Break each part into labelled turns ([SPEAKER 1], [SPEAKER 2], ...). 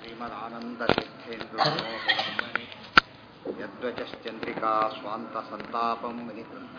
[SPEAKER 1] श्रीमदानन्दतीर्थेन्दुर्मणि यद्वचश्चन्द्रिका स्वान्तसन्तापं विनिकृन्त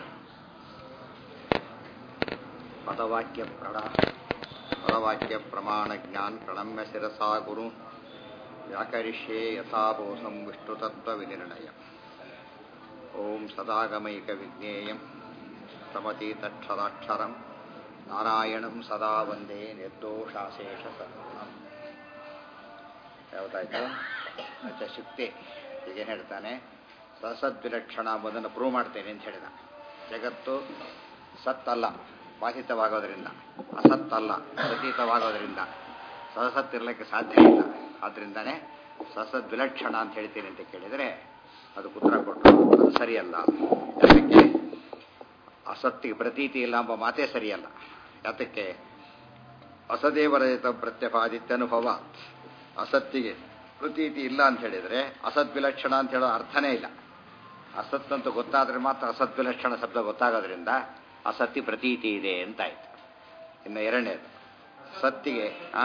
[SPEAKER 1] पदवाक्यप्रणा पदवाक्यप्रमाणज्ञान् प्रणम्य शिरसा गुरु व्याकरिष्ये यथाबोधं विष्णुतत्त्वविनिर्णयम् ॐ सदागमैकविज्ञेयं समतीतक्षराक्षरं ನಾರಾಯಣಂ ಸದಾ ವಂದೇ ನಿರ್ದೋಷಾಶೇಷ ಸದ್ಗುಣಂ ಯಾವುದಾಯ್ತು ಅಚ್ಚ ಶುಕ್ತಿ ಹೀಗೇನು ಹೇಳ್ತಾನೆ ಸಸದ್ವಿಲಕ್ಷಣ ಎಂಬುದನ್ನು ಪ್ರೂವ್ ಮಾಡ್ತೇನೆ ಅಂತ ಹೇಳಿದ ಜಗತ್ತು ಸತ್ತಲ್ಲ ಬಾಧಿತವಾಗೋದ್ರಿಂದ ಅಸತ್ತಲ್ಲ ಪ್ರತೀತವಾಗೋದ್ರಿಂದ ಸಸತ್ತಿರಲಿಕ್ಕೆ ಸಾಧ್ಯ ಇಲ್ಲ ಆದ್ದರಿಂದನೇ ಸಸದ್ವಿಲಕ್ಷಣ ಅಂತ ಹೇಳ್ತೀನಿ ಅಂತ ಕೇಳಿದರೆ ಅದು ಉತ್ತರ ಕೊಟ್ಟರು ಅದು ಸರಿಯಲ್ಲ ಅದಕ್ಕೆ ಅಸತ್ತಿಗೆ ಪ್ರತೀತಿ ಇಲ್ಲ ಎಂಬ ಮಾತೇ ಸರಿಯಲ್ಲ ಯಾತಕ್ಕೆ ಅಸದೇವರಹಿತ ಪ್ರತ್ಯಪಾದಿತ್ಯನುಭವ ಅಸತ್ತಿಗೆ ಪ್ರತೀತಿ ಇಲ್ಲ ಅಂತ ಹೇಳಿದರೆ ಅಸದ್ವಿಲಕ್ಷಣ ಅಂತ ಹೇಳೋ ಅರ್ಥನೇ ಇಲ್ಲ ಅಸತ್ ಅಂತ ಗೊತ್ತಾದ್ರೆ ಮಾತ್ರ ಅಸದ್ವಿಲಕ್ಷಣ ಶಬ್ದ ಗೊತ್ತಾಗೋದ್ರಿಂದ ಅಸತ್ತಿ ಪ್ರತೀತಿ ಇದೆ ಅಂತಾಯ್ತು ಇನ್ನು ಎರಡನೇದು ಸತ್ತಿಗೆ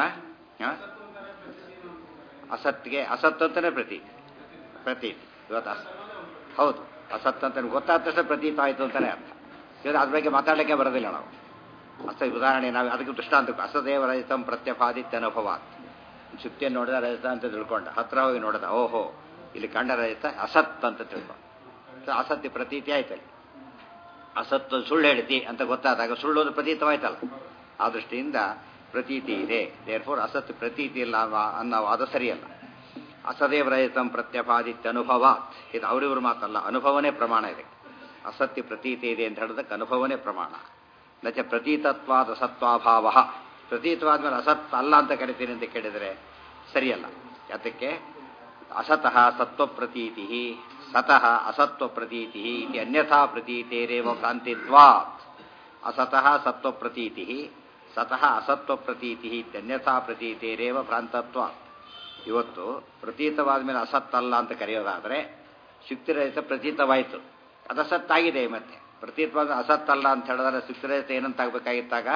[SPEAKER 1] ಅಸತ್ತಿಗೆ ಅಸತ್ ಅಂತಾನೆ ಪ್ರತೀತಿ ಪ್ರತೀತಿ ಇವತ್ತು ಅಸ್ ಹೌದು ಅಸತ್ ಅಂತ ಗೊತ್ತಾದ ತಕ್ಷಣ ಪ್ರತೀತ ಆಯಿತು ಅಂತಾನೆ ಅರ್ಥ ಇವಾಗ ಅದ್ರ ಬಗ್ಗೆ ಮಾತಾಡಲಿಕ್ಕೆ ಬರೋದಿಲ್ಲ ನಾವು ಅಸ ಉದಾಹರಣೆ ನಾವು ಅದಕ್ಕೆ ದೃಷ್ಟಾಂತ ಅಸದೇವ ರಜತಂ ಪ್ರತ್ಯಪಾದಿತ್ಯ ಅನುಭವ ಶುಕ್ತಿಯನ್ನು ನೋಡಿದ ರಜತ ಅಂತ ತಿಳ್ಕೊಂಡ ಹತ್ರ ಹೋಗಿ ನೋಡಿದ ಓಹೋ ಇಲ್ಲಿ ಕಂಡ ರಜತ ಅಸತ್ ಅಂತ ತಿಳ್ಕೊಂಡ ಅಸತ್ಯ ಪ್ರತೀತಿ ಆಯ್ತಲ್ಲಿ ಅಸತ್ತು ಸುಳ್ಳು ಹೇಳ್ತಿ ಅಂತ ಗೊತ್ತಾದಾಗ ಸುಳ್ಳು ಒಂದು ಪ್ರತೀತವಾಯ್ತಲ್ಲ ಆ ದೃಷ್ಟಿಯಿಂದ ಪ್ರತೀತಿ ಇದೆ ದೇರ್ಫೋರ್ ಅಸತ್ ಪ್ರತೀತಿ ಇಲ್ಲ ಅನ್ನೋ ವಾದ ಸರಿಯಲ್ಲ ಅಸದೇವ ರಜತಂ ಪ್ರತ್ಯಪಾದಿತ್ಯ ಅನುಭವ ಇದು ಅವರಿವ್ರ ಮಾತಲ್ಲ ಅನುಭವನೇ ಪ್ರಮಾಣ ಇದೆ ಅಸತ್ಯ ಪ್ರತೀತಿ ಇದೆ ಅಂತ ಹೇಳಿದಕ್ಕೆ ಅನುಭವನೇ ಪ್ರಮಾಣ ನಚ ಪ್ರತೀತತ್ವಾದ ಅಸತ್ವಾಭಾವ ಪ್ರತೀತವಾದ್ಮೇಲೆ ಅಸತ್ ಅಲ್ಲ ಅಂತ ಕರಿತೀನಿ ಅಂತ ಕೇಳಿದರೆ ಸರಿಯಲ್ಲ ಯಾತಕ್ಕೆ ಅಸತಃ ಸತ್ವ ಪ್ರತೀತಿ ಸತಃ ಅಸತ್ವ ಪ್ರತೀತಿ ಇದು ಅನ್ಯಥಾ ಪ್ರತೀತೇರೇವ ಭ್ರಾಂತಿದ್ವಾತ್ ಅಸತಃ ಸತ್ವ ಪ್ರತೀತಿ ಸತಃ ಅಸತ್ವ ಪ್ರತೀತಿ ಇತ್ಯನ್ಯಥಾ ಪ್ರತೀತೇರೇವ ಭ್ರಾಂತತ್ವ ಇವತ್ತು ಪ್ರತೀತವಾದ ಮೇಲೆ ಅಸತ್ತಲ್ಲ ಅಂತ ಕರೆಯೋದಾದರೆ ಶುಕ್ತಿರಹಿತ ಪ್ರತೀತವಾಯಿತು ಅದು ಅಸತ್ತಾಗಿದೆ ಮತ್ತೆ ಪ್ರತೀತವಾದ ಅಸತ್ತಲ್ಲ ಅಂತ ಹೇಳಿದ್ರೆ ಶುಕ್ತಿರಹಿತ ಏನಂತಾಗಬೇಕಾಗಿತ್ತಾಗ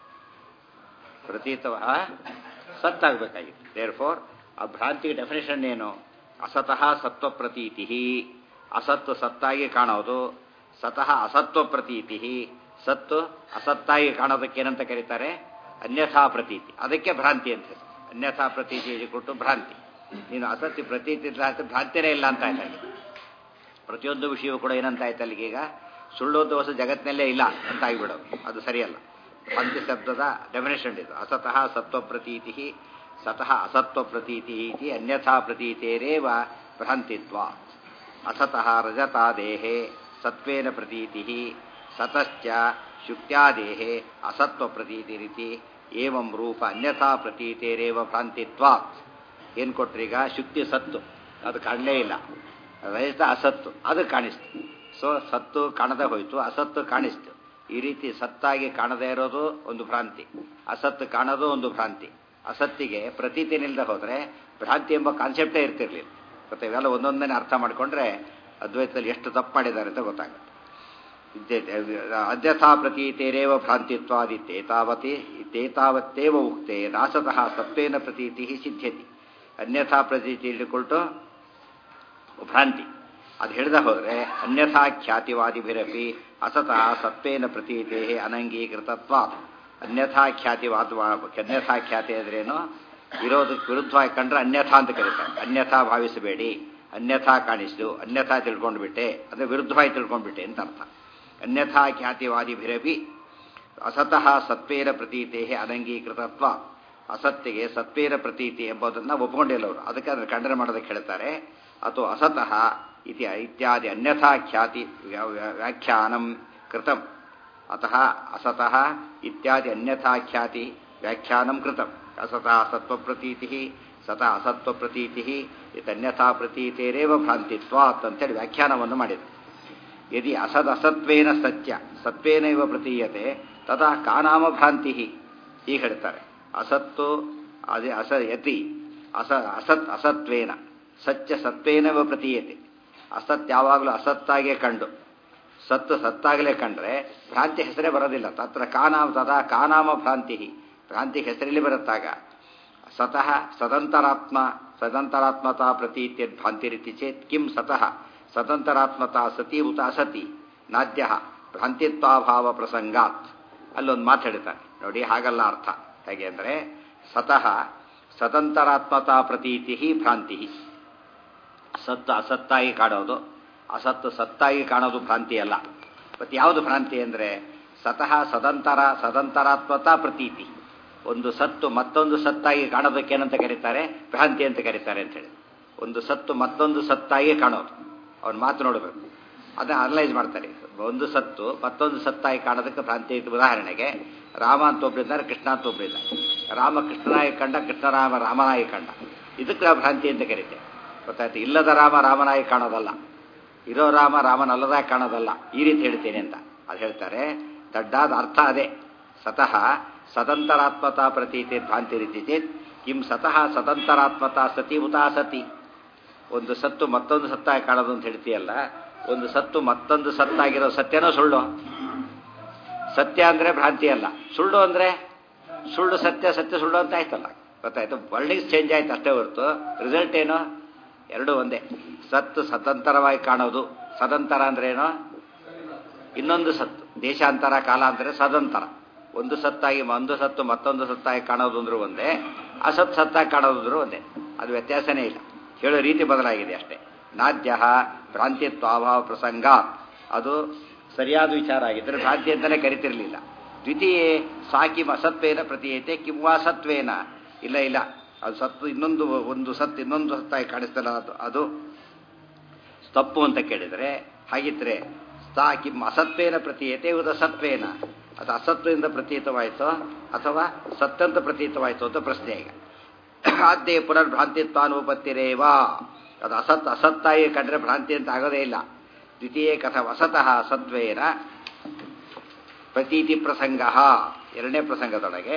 [SPEAKER 1] ಪ್ರತೀತ ಸತ್ತಾಗಬೇಕಾಗಿತ್ತು ದೇರ್ ಫೋರ್ ಆ ಭ್ರಾಂತಿಗೆ ಡೆಫಿನೇಷನ್ ಏನು ಅಸತಃ ಸತ್ವ ಪ್ರತೀತಿ ಅಸತ್ತು ಸತ್ತಾಗಿ ಕಾಣೋದು ಸತಃ ಅಸತ್ವ ಪ್ರತೀತಿ ಸತ್ತು ಅಸತ್ತಾಗಿ ಕಾಣೋದಕ್ಕೆ ಏನಂತ ಕರೀತಾರೆ ಅನ್ಯಥಾ ಪ್ರತೀತಿ ಅದಕ್ಕೆ ಭ್ರಾಂತಿ ಅಂತ ಹೆಸರು ಅನ್ಯಥಾ ಪ್ರತೀತಿ ಕೊಟ್ಟು ಭ್ರಾಂತಿ ನೀನು ಅಸತ್ಯ ಪ್ರತೀತಿ ಭ್ರಾಂತಿನೇ ಇಲ್ಲ ಅಂತ ಆಯ್ತಾಗಿ ಪ್ರತಿಯೊಂದು ವಿಷಯವೂ ಕೂಡ ಏನಂತ ಆಯ್ತು ಅಲ್ಲಿಗೆ ಈಗ ಸುಳ್ಳು ದೋಷ ಜಗತ್ತಿನಲ್ಲೇ ಇಲ್ಲ ಅಂತ ಆಗಿಬಿಡೋದು ಅದು ಸರಿಯಲ್ಲ ಭ್ರಾಂತಿ ಶಬ್ದದ ಡೆಫಿನೇಷನ್ ಇದು ಅಸತಃ ಸತ್ವ ಪ್ರತೀತಿ ಸತಃ ಅಸತ್ವ ಪ್ರತೀತಿ ಇತಿ ಅನ್ಯಥಾ ಪ್ರತೀತೇರೇವ ಭ್ರಾಂತಿತ್ವ ಅಸತಃ ರಜತಾದೇಹೇ ಸತ್ವೇನ ಪ್ರತೀತಿ ಸತಶ್ಚ ಶುಕ್ತ್ಯಾದೇಹೇ ಅಸತ್ವ ಪ್ರತೀತಿ ರೀತಿ ಏವಂ ರೂಪ ಅನ್ಯಥಾ ಪ್ರತೀತೇರೇವ ಭ್ರಾಂತಿತ್ವ ಏನು ಕೊಟ್ರೀಗ ಶುಕ್ತಿ ಸತ್ತು ಅದು ಕಾಣಲೇ ಇಲ್ಲ ರಜತ ಅಸತ್ತು ಅದು ಕಾಣಿಸ್ತು ಸೊ ಸತ್ತು ಕಾಣದೇ ಹೋಯ್ತು ಅಸತ್ತು ಕಾಣಿಸ್ತು ಈ ರೀತಿ ಸತ್ತಾಗಿ ಕಾಣದೇ ಇರೋದು ಒಂದು ಭ್ರಾಂತಿ ಅಸತ್ತು ಕಾಣೋದು ಒಂದು ಭ್ರಾಂತಿ ಅಸತ್ತಿಗೆ ಪ್ರತೀತಿ ನಿಲ್ಲದೆ ಹೋದರೆ ಭ್ರಾಂತಿ ಎಂಬ ಕಾನ್ಸೆಪ್ಟೇ ಇರ್ತಿರ್ಲಿಲ್ಲ ಮತ್ತೆ ಇವೆಲ್ಲ ಒಂದೊಂದನೇ ಅರ್ಥ ಮಾಡಿಕೊಂಡ್ರೆ ಅದ್ವೈತದಲ್ಲಿ ಎಷ್ಟು ತಪ್ಪು ಮಾಡಿದ್ದಾರೆ ಅಂತ ಗೊತ್ತಾಗುತ್ತೆ ಅದ್ಯಥಾ ಪ್ರತೀತೇರೇವ ಭ್ರಾಂತಿತ್ವಾದಿತ್ತೇತಾವತಿ ತೇತಾವತ್ತೇವ ಉಕ್ತೆ ನಾಸತಃ ಸತ್ವೇನ ಪ್ರತೀತಿ ಸಿದ್ಧ್ಯತಿ ಅನ್ಯಥಾ ಪ್ರತೀತಿ ಹಿಡಿಕೊಳ್ಟು ಭ್ರಾಂತಿ ಅದು ಹಿಡಿದ ಹೋದರೆ ಅನ್ಯಥಾ ಖ್ಯಾತಿವಾದಿಭಿರಪಿ ಅಸತಃ ಸತ್ವೇನ ಪ್ರತೀತೆ ಅನಂಗೀಕೃತತ್ವ ಅನ್ಯಥಾ ಖ್ಯಾತಿವಾದ ಅನ್ಯಥಾ ಖ್ಯಾತಿ ಅಂದ್ರೇನು ವಿರೋಧಕ್ಕೆ ವಿರುದ್ಧವಾಗಿ ಕಂಡ್ರೆ ಅನ್ಯಥಾ ಅಂತ ಕರೀತಾರೆ ಅನ್ಯಥಾ ಭಾವಿಸಬೇಡಿ ಅನ್ಯಥಾ ಕಾಣಿಸ್ದು ಅನ್ಯಥಾ ತಿಳ್ಕೊಂಡ್ಬಿಟ್ಟೆ ಅಂದರೆ ವಿರುದ್ಧವಾಗಿ ತಿಳ್ಕೊಂಡ್ಬಿಟ್ಟೆ ಅಂತ ಅರ್ಥ ಅನ್ಯಥಾ ಖ್ಯಾತಿವಾದಿಭಿರಪಿ ಅಸತಃ ಸತ್ವೇನ ಪ್ರತೀತೆ ಅನಂಗೀಕೃತತ್ವ ಅಸತ್ತಿಗೆ ಸತ್ವೇನ ಪ್ರತೀತಿ ಎಂಬುದನ್ನು ಒಪ್ಕೊಂಡಿಲ್ಲ ಅವರು ಅದಕ್ಕೆ ಅದನ್ನು ಖಂಡನೆ ಮಾಡೋದಕ್ಕೆ ಹೇಳ್ತಾರೆ ಅಥವಾ ಅಸತಃ ಇತಿ ಇತ್ಯಾದಿ ಅನ್ಯಥಾ ಖ್ಯಾತಿ ವ್ಯಾಖ್ಯಾನಂ ಕೃತಂ ಅತಃ ಅಸತಃ ಇತ್ಯಾದಿ ಅನ್ಯಥಾ ಖ್ಯಾತಿ ವ್ಯಾಖ್ಯಾನಂ ಕೃತಂ ಅಸತಃ ಸತ್ವಪ್ರತೀತಿ ಸತಃ ಅಸತ್ವಪ್ರತೀತಿ ಇತನ್ಯಥಾ ಪ್ರತೀತೇರೇವ ಭ್ರಾಂತಿತ್ವಾತ್ ಅಂತೇಳಿ ವ್ಯಾಖ್ಯಾನವನ್ನು ಮಾಡಿದರು ಯದಿ ಅಸದಸತ್ವೇನ ಸತ್ಯ ಸತ್ವೇನೈವ ಪ್ರತೀಯತೆ ತದಾ ಕಾನಾಮ ಭ್ರಾಂತಿ ಹೀಗೆ ಹೇಳ್ತಾರೆ ಅಸತ್ತು ಅದೇ ಅಸ ಯತಿ ಅಸ ಅಸತ್ ಅಸತ್ವೇನ ಸತ್ಯ ಸತ್ವೇನವ ಪ್ರತೀಯತೆ ಅಸತ್ ಯಾವಾಗಲೂ ಅಸತ್ತಾಗೇ ಕಂಡು ಸತ್ತು ಸತ್ತಾಗಲೇ ಕಂಡ್ರೆ ಭ್ರಾಂತಿ ಹೆಸರೇ ಬರೋದಿಲ್ಲ ತತ್ರ ಕಾನಾಮ ತದಾ ಕಾನಾಮ ಭ್ರಾಂತಿ ಭ್ರಾಂತಿ ಹೆಸರಲ್ಲಿ ಬರುತ್ತಾಗ ಸತಃ ಸದಂತರಾತ್ಮ ಸದಂತರಾತ್ಮತಾ ಪ್ರತೀತ್ಯದ್ ಭ್ರಾಂತಿರಿತಿ ಚೇತ್ ಕಿಂ ಸತಃ ಸದಂತರಾತ್ಮತಾ ಸತಿ ಉತ ಅಸತಿ ನಾದ್ಯ ಭ್ರಾಂತಿತ್ವಾಭಾವ ಪ್ರಸಂಗಾತ್ ಅಲ್ಲೊಂದು ಮಾತು ಹೇಳ್ತಾರೆ ನೋಡಿ ಹಾಗಲ್ಲ ಅರ್ಥ ಹೇಗೆ ಅಂದರೆ ಸತಃ ಸದಂತರಾತ್ಮತಾ ಪ್ರತೀತಿ ಭ್ರಾಂತಿ ಸತ್ತು ಅಸತ್ತಾಗಿ ಕಾಣೋದು ಅಸತ್ತು ಸತ್ತಾಗಿ ಕಾಣೋದು ಭ್ರಾಂತಿ ಅಲ್ಲ ಮತ್ತು ಯಾವುದು ಭ್ರಾಂತಿ ಅಂದರೆ ಸತಃ ಸದಂತರ ಸದಂತರಾತ್ಮತಾ ಪ್ರತೀತಿ ಒಂದು ಸತ್ತು ಮತ್ತೊಂದು ಸತ್ತಾಗಿ ಕಾಣೋದಕ್ಕೆ ಏನಂತ ಕರೀತಾರೆ ಭ್ರಾಂತಿ ಅಂತ ಕರೀತಾರೆ ಅಂತ ಹೇಳಿ ಒಂದು ಸತ್ತು ಮತ್ತೊಂದು ಸತ್ತಾಗಿ ಕಾಣೋದು ಅವನು ಮಾತು ನೋಡಬೇಕು ಅದನ್ನ ಅನಲೈಸ್ ಮಾಡ್ತಾರೆ ಒಂದು ಸತ್ತು ಮತ್ತೊಂದು ಸತ್ತಾಗಿ ಕಾಣೋದಕ್ಕೆ ಭ್ರಾಂತಿ ಇತ್ತು ಉದಾಹರಣೆಗೆ ರಾಮ ಅಂತ ಒಬ್ಬರಿದ್ದಾರೆ ಕೃಷ್ಣ ಅಂತ ಒಬ್ಬರಿದ್ದಾರೆ ರಾಮ ಕೃಷ್ಣನಾಗಿ ಕಂಡ ಕೃಷ್ಣರಾಮ ರಾಮನಾಗಿ ಕಂಡ ಇದಕ್ಕೆ ನಾವು ಭ್ರಾಂತಿ ಅಂತ ಕರೀತೇವೆ ಗೊತ್ತಾಯ್ತು ಇಲ್ಲದ ರಾಮ ರಾಮನಾಗಿ ಕಾಣೋದಲ್ಲ ಇರೋ ರಾಮ ರಾಮನಲ್ಲದಾಗಿ ಕಾಣೋದಲ್ಲ ಈ ರೀತಿ ಹೇಳ್ತೇನೆ ಅಂತ ಅದು ಹೇಳ್ತಾರೆ ದಡ್ಡಾದ ಅರ್ಥ ಅದೇ ಸತಃ ಸದಂತರಾತ್ಮತಾ ಪ್ರತೀತಿ ಭ್ರಾಂತಿ ರೀತಿ ಚೇತ್ ಕಿಂ ಸತಃ ಸದಂತರಾತ್ಮತಾ ಸತಿ ಉತಾ ಸತಿ ಒಂದು ಸತ್ತು ಮತ್ತೊಂದು ಸತ್ತಾಗಿ ಕಾಣೋದು ಅಂತ ಹೇಳ್ತೀಯಲ್ಲ ಒಂದು ಸತ್ತು ಮತ್ತೊಂದು ಸತ್ತಾಗಿರೋ ಸತ್ಯನೋ ಸುಳ್ಳು ಸತ್ಯ ಅಂದ್ರೆ ಭ್ರಾಂತಿ ಅಲ್ಲ ಸುಳ್ಳು ಅಂದ್ರೆ ಸುಳ್ಳು ಸತ್ಯ ಸತ್ಯ ಸುಳ್ಳು ಅಂತ ಆಯ್ತಲ್ಲ ಗೊತ್ತಾಯ್ತು ವರ್ಣಿಂಗ್ಸ್ ಚೇಂಜ್ ಆಯ್ತು ಅಷ್ಟೇ ಹೊರತು ರಿಸಲ್ಟ್ ಏನು ಎರಡೂ ಒಂದೇ ಸತ್ತು ಸ್ವತಂತ್ರವಾಗಿ ಕಾಣೋದು ಸದಂತರ ಅಂದ್ರೆ ಏನೋ ಇನ್ನೊಂದು ಸತ್ತು ದೇಶಾಂತರ ಕಾಲಾಂತರ ಸದಂತರ ಒಂದು ಸತ್ತಾಗಿ ಒಂದು ಸತ್ತು ಮತ್ತೊಂದು ಸತ್ತಾಗಿ ಕಾಣೋದು ಅಂದ್ರೂ ಒಂದೇ ಅಸತ್ ಸತ್ತಾಗಿ ಕಾಣೋದು ಅಂದ್ರೂ ಒಂದೇ ಅದು ವ್ಯತ್ಯಾಸನೇ ಇಲ್ಲ ಹೇಳೋ ರೀತಿ ಬದಲಾಗಿದೆ ಅಷ್ಟೇ ನಾದ್ಯ ಭ್ರಾಂತಿತ್ವಾಭಾವ ಪ್ರಸಂಗ ಅದು ಸರಿಯಾದ ವಿಚಾರ ಆಗಿದ್ದರೆ ಭ್ರಾಂತಿ ಅಂತಲೇ ಕರಿತಿರಲಿಲ್ಲ ದ್ವಿತೀಯ ಸಾಕಿ ಅಸತ್ವೇನ ಪ್ರತೀಯತೆ ಕಿಂವಾ ಸತ್ವೇನ ಇಲ್ಲ ಇಲ್ಲ ಅದು ಸತ್ತು ಇನ್ನೊಂದು ಒಂದು ಸತ್ತು ಇನ್ನೊಂದು ಸತ್ತಾಗಿ ಕಾಣಿಸ್ತಲ್ಲ ಅದು ಅದು ತಪ್ಪು ಅಂತ ಕೇಳಿದರೆ ಹಾಗಿದ್ರೆ ಸಾ ಕಿಂ ಅಸತ್ವೇನ ಪ್ರತೀಯತೆ ಉದ ಸತ್ವೇನ ಅದು ಅಸತ್ವದಿಂದ ಪ್ರತೀತವಾಯಿತೋ ಅಥವಾ ಸತ್ತಂತ ಪ್ರತೀತವಾಯಿತೋ ಅಂತ ಪ್ರಶ್ನೆ ಈಗ ಆದ್ಯ ಪುನರ್ಭ್ರಾಂತಿತ್ವಾನುಪತ್ತಿರೇವಾ ಅದು ಅಸತ್ ಅಸತ್ತಾಗಿ ಕಂಡ್ರೆ ಭ್ರಾಂತಿ ಅಂತ ಆಗೋದೇ ಇಲ್ಲ ದ್ವಿತೀಯ ಕಥ ಅಸತಃ ಸತ್ವೇನ ಪ್ರತೀತಿ ಪ್ರಸಂಗ ಎರಡನೇ ಪ್ರಸಂಗದೊಳಗೆ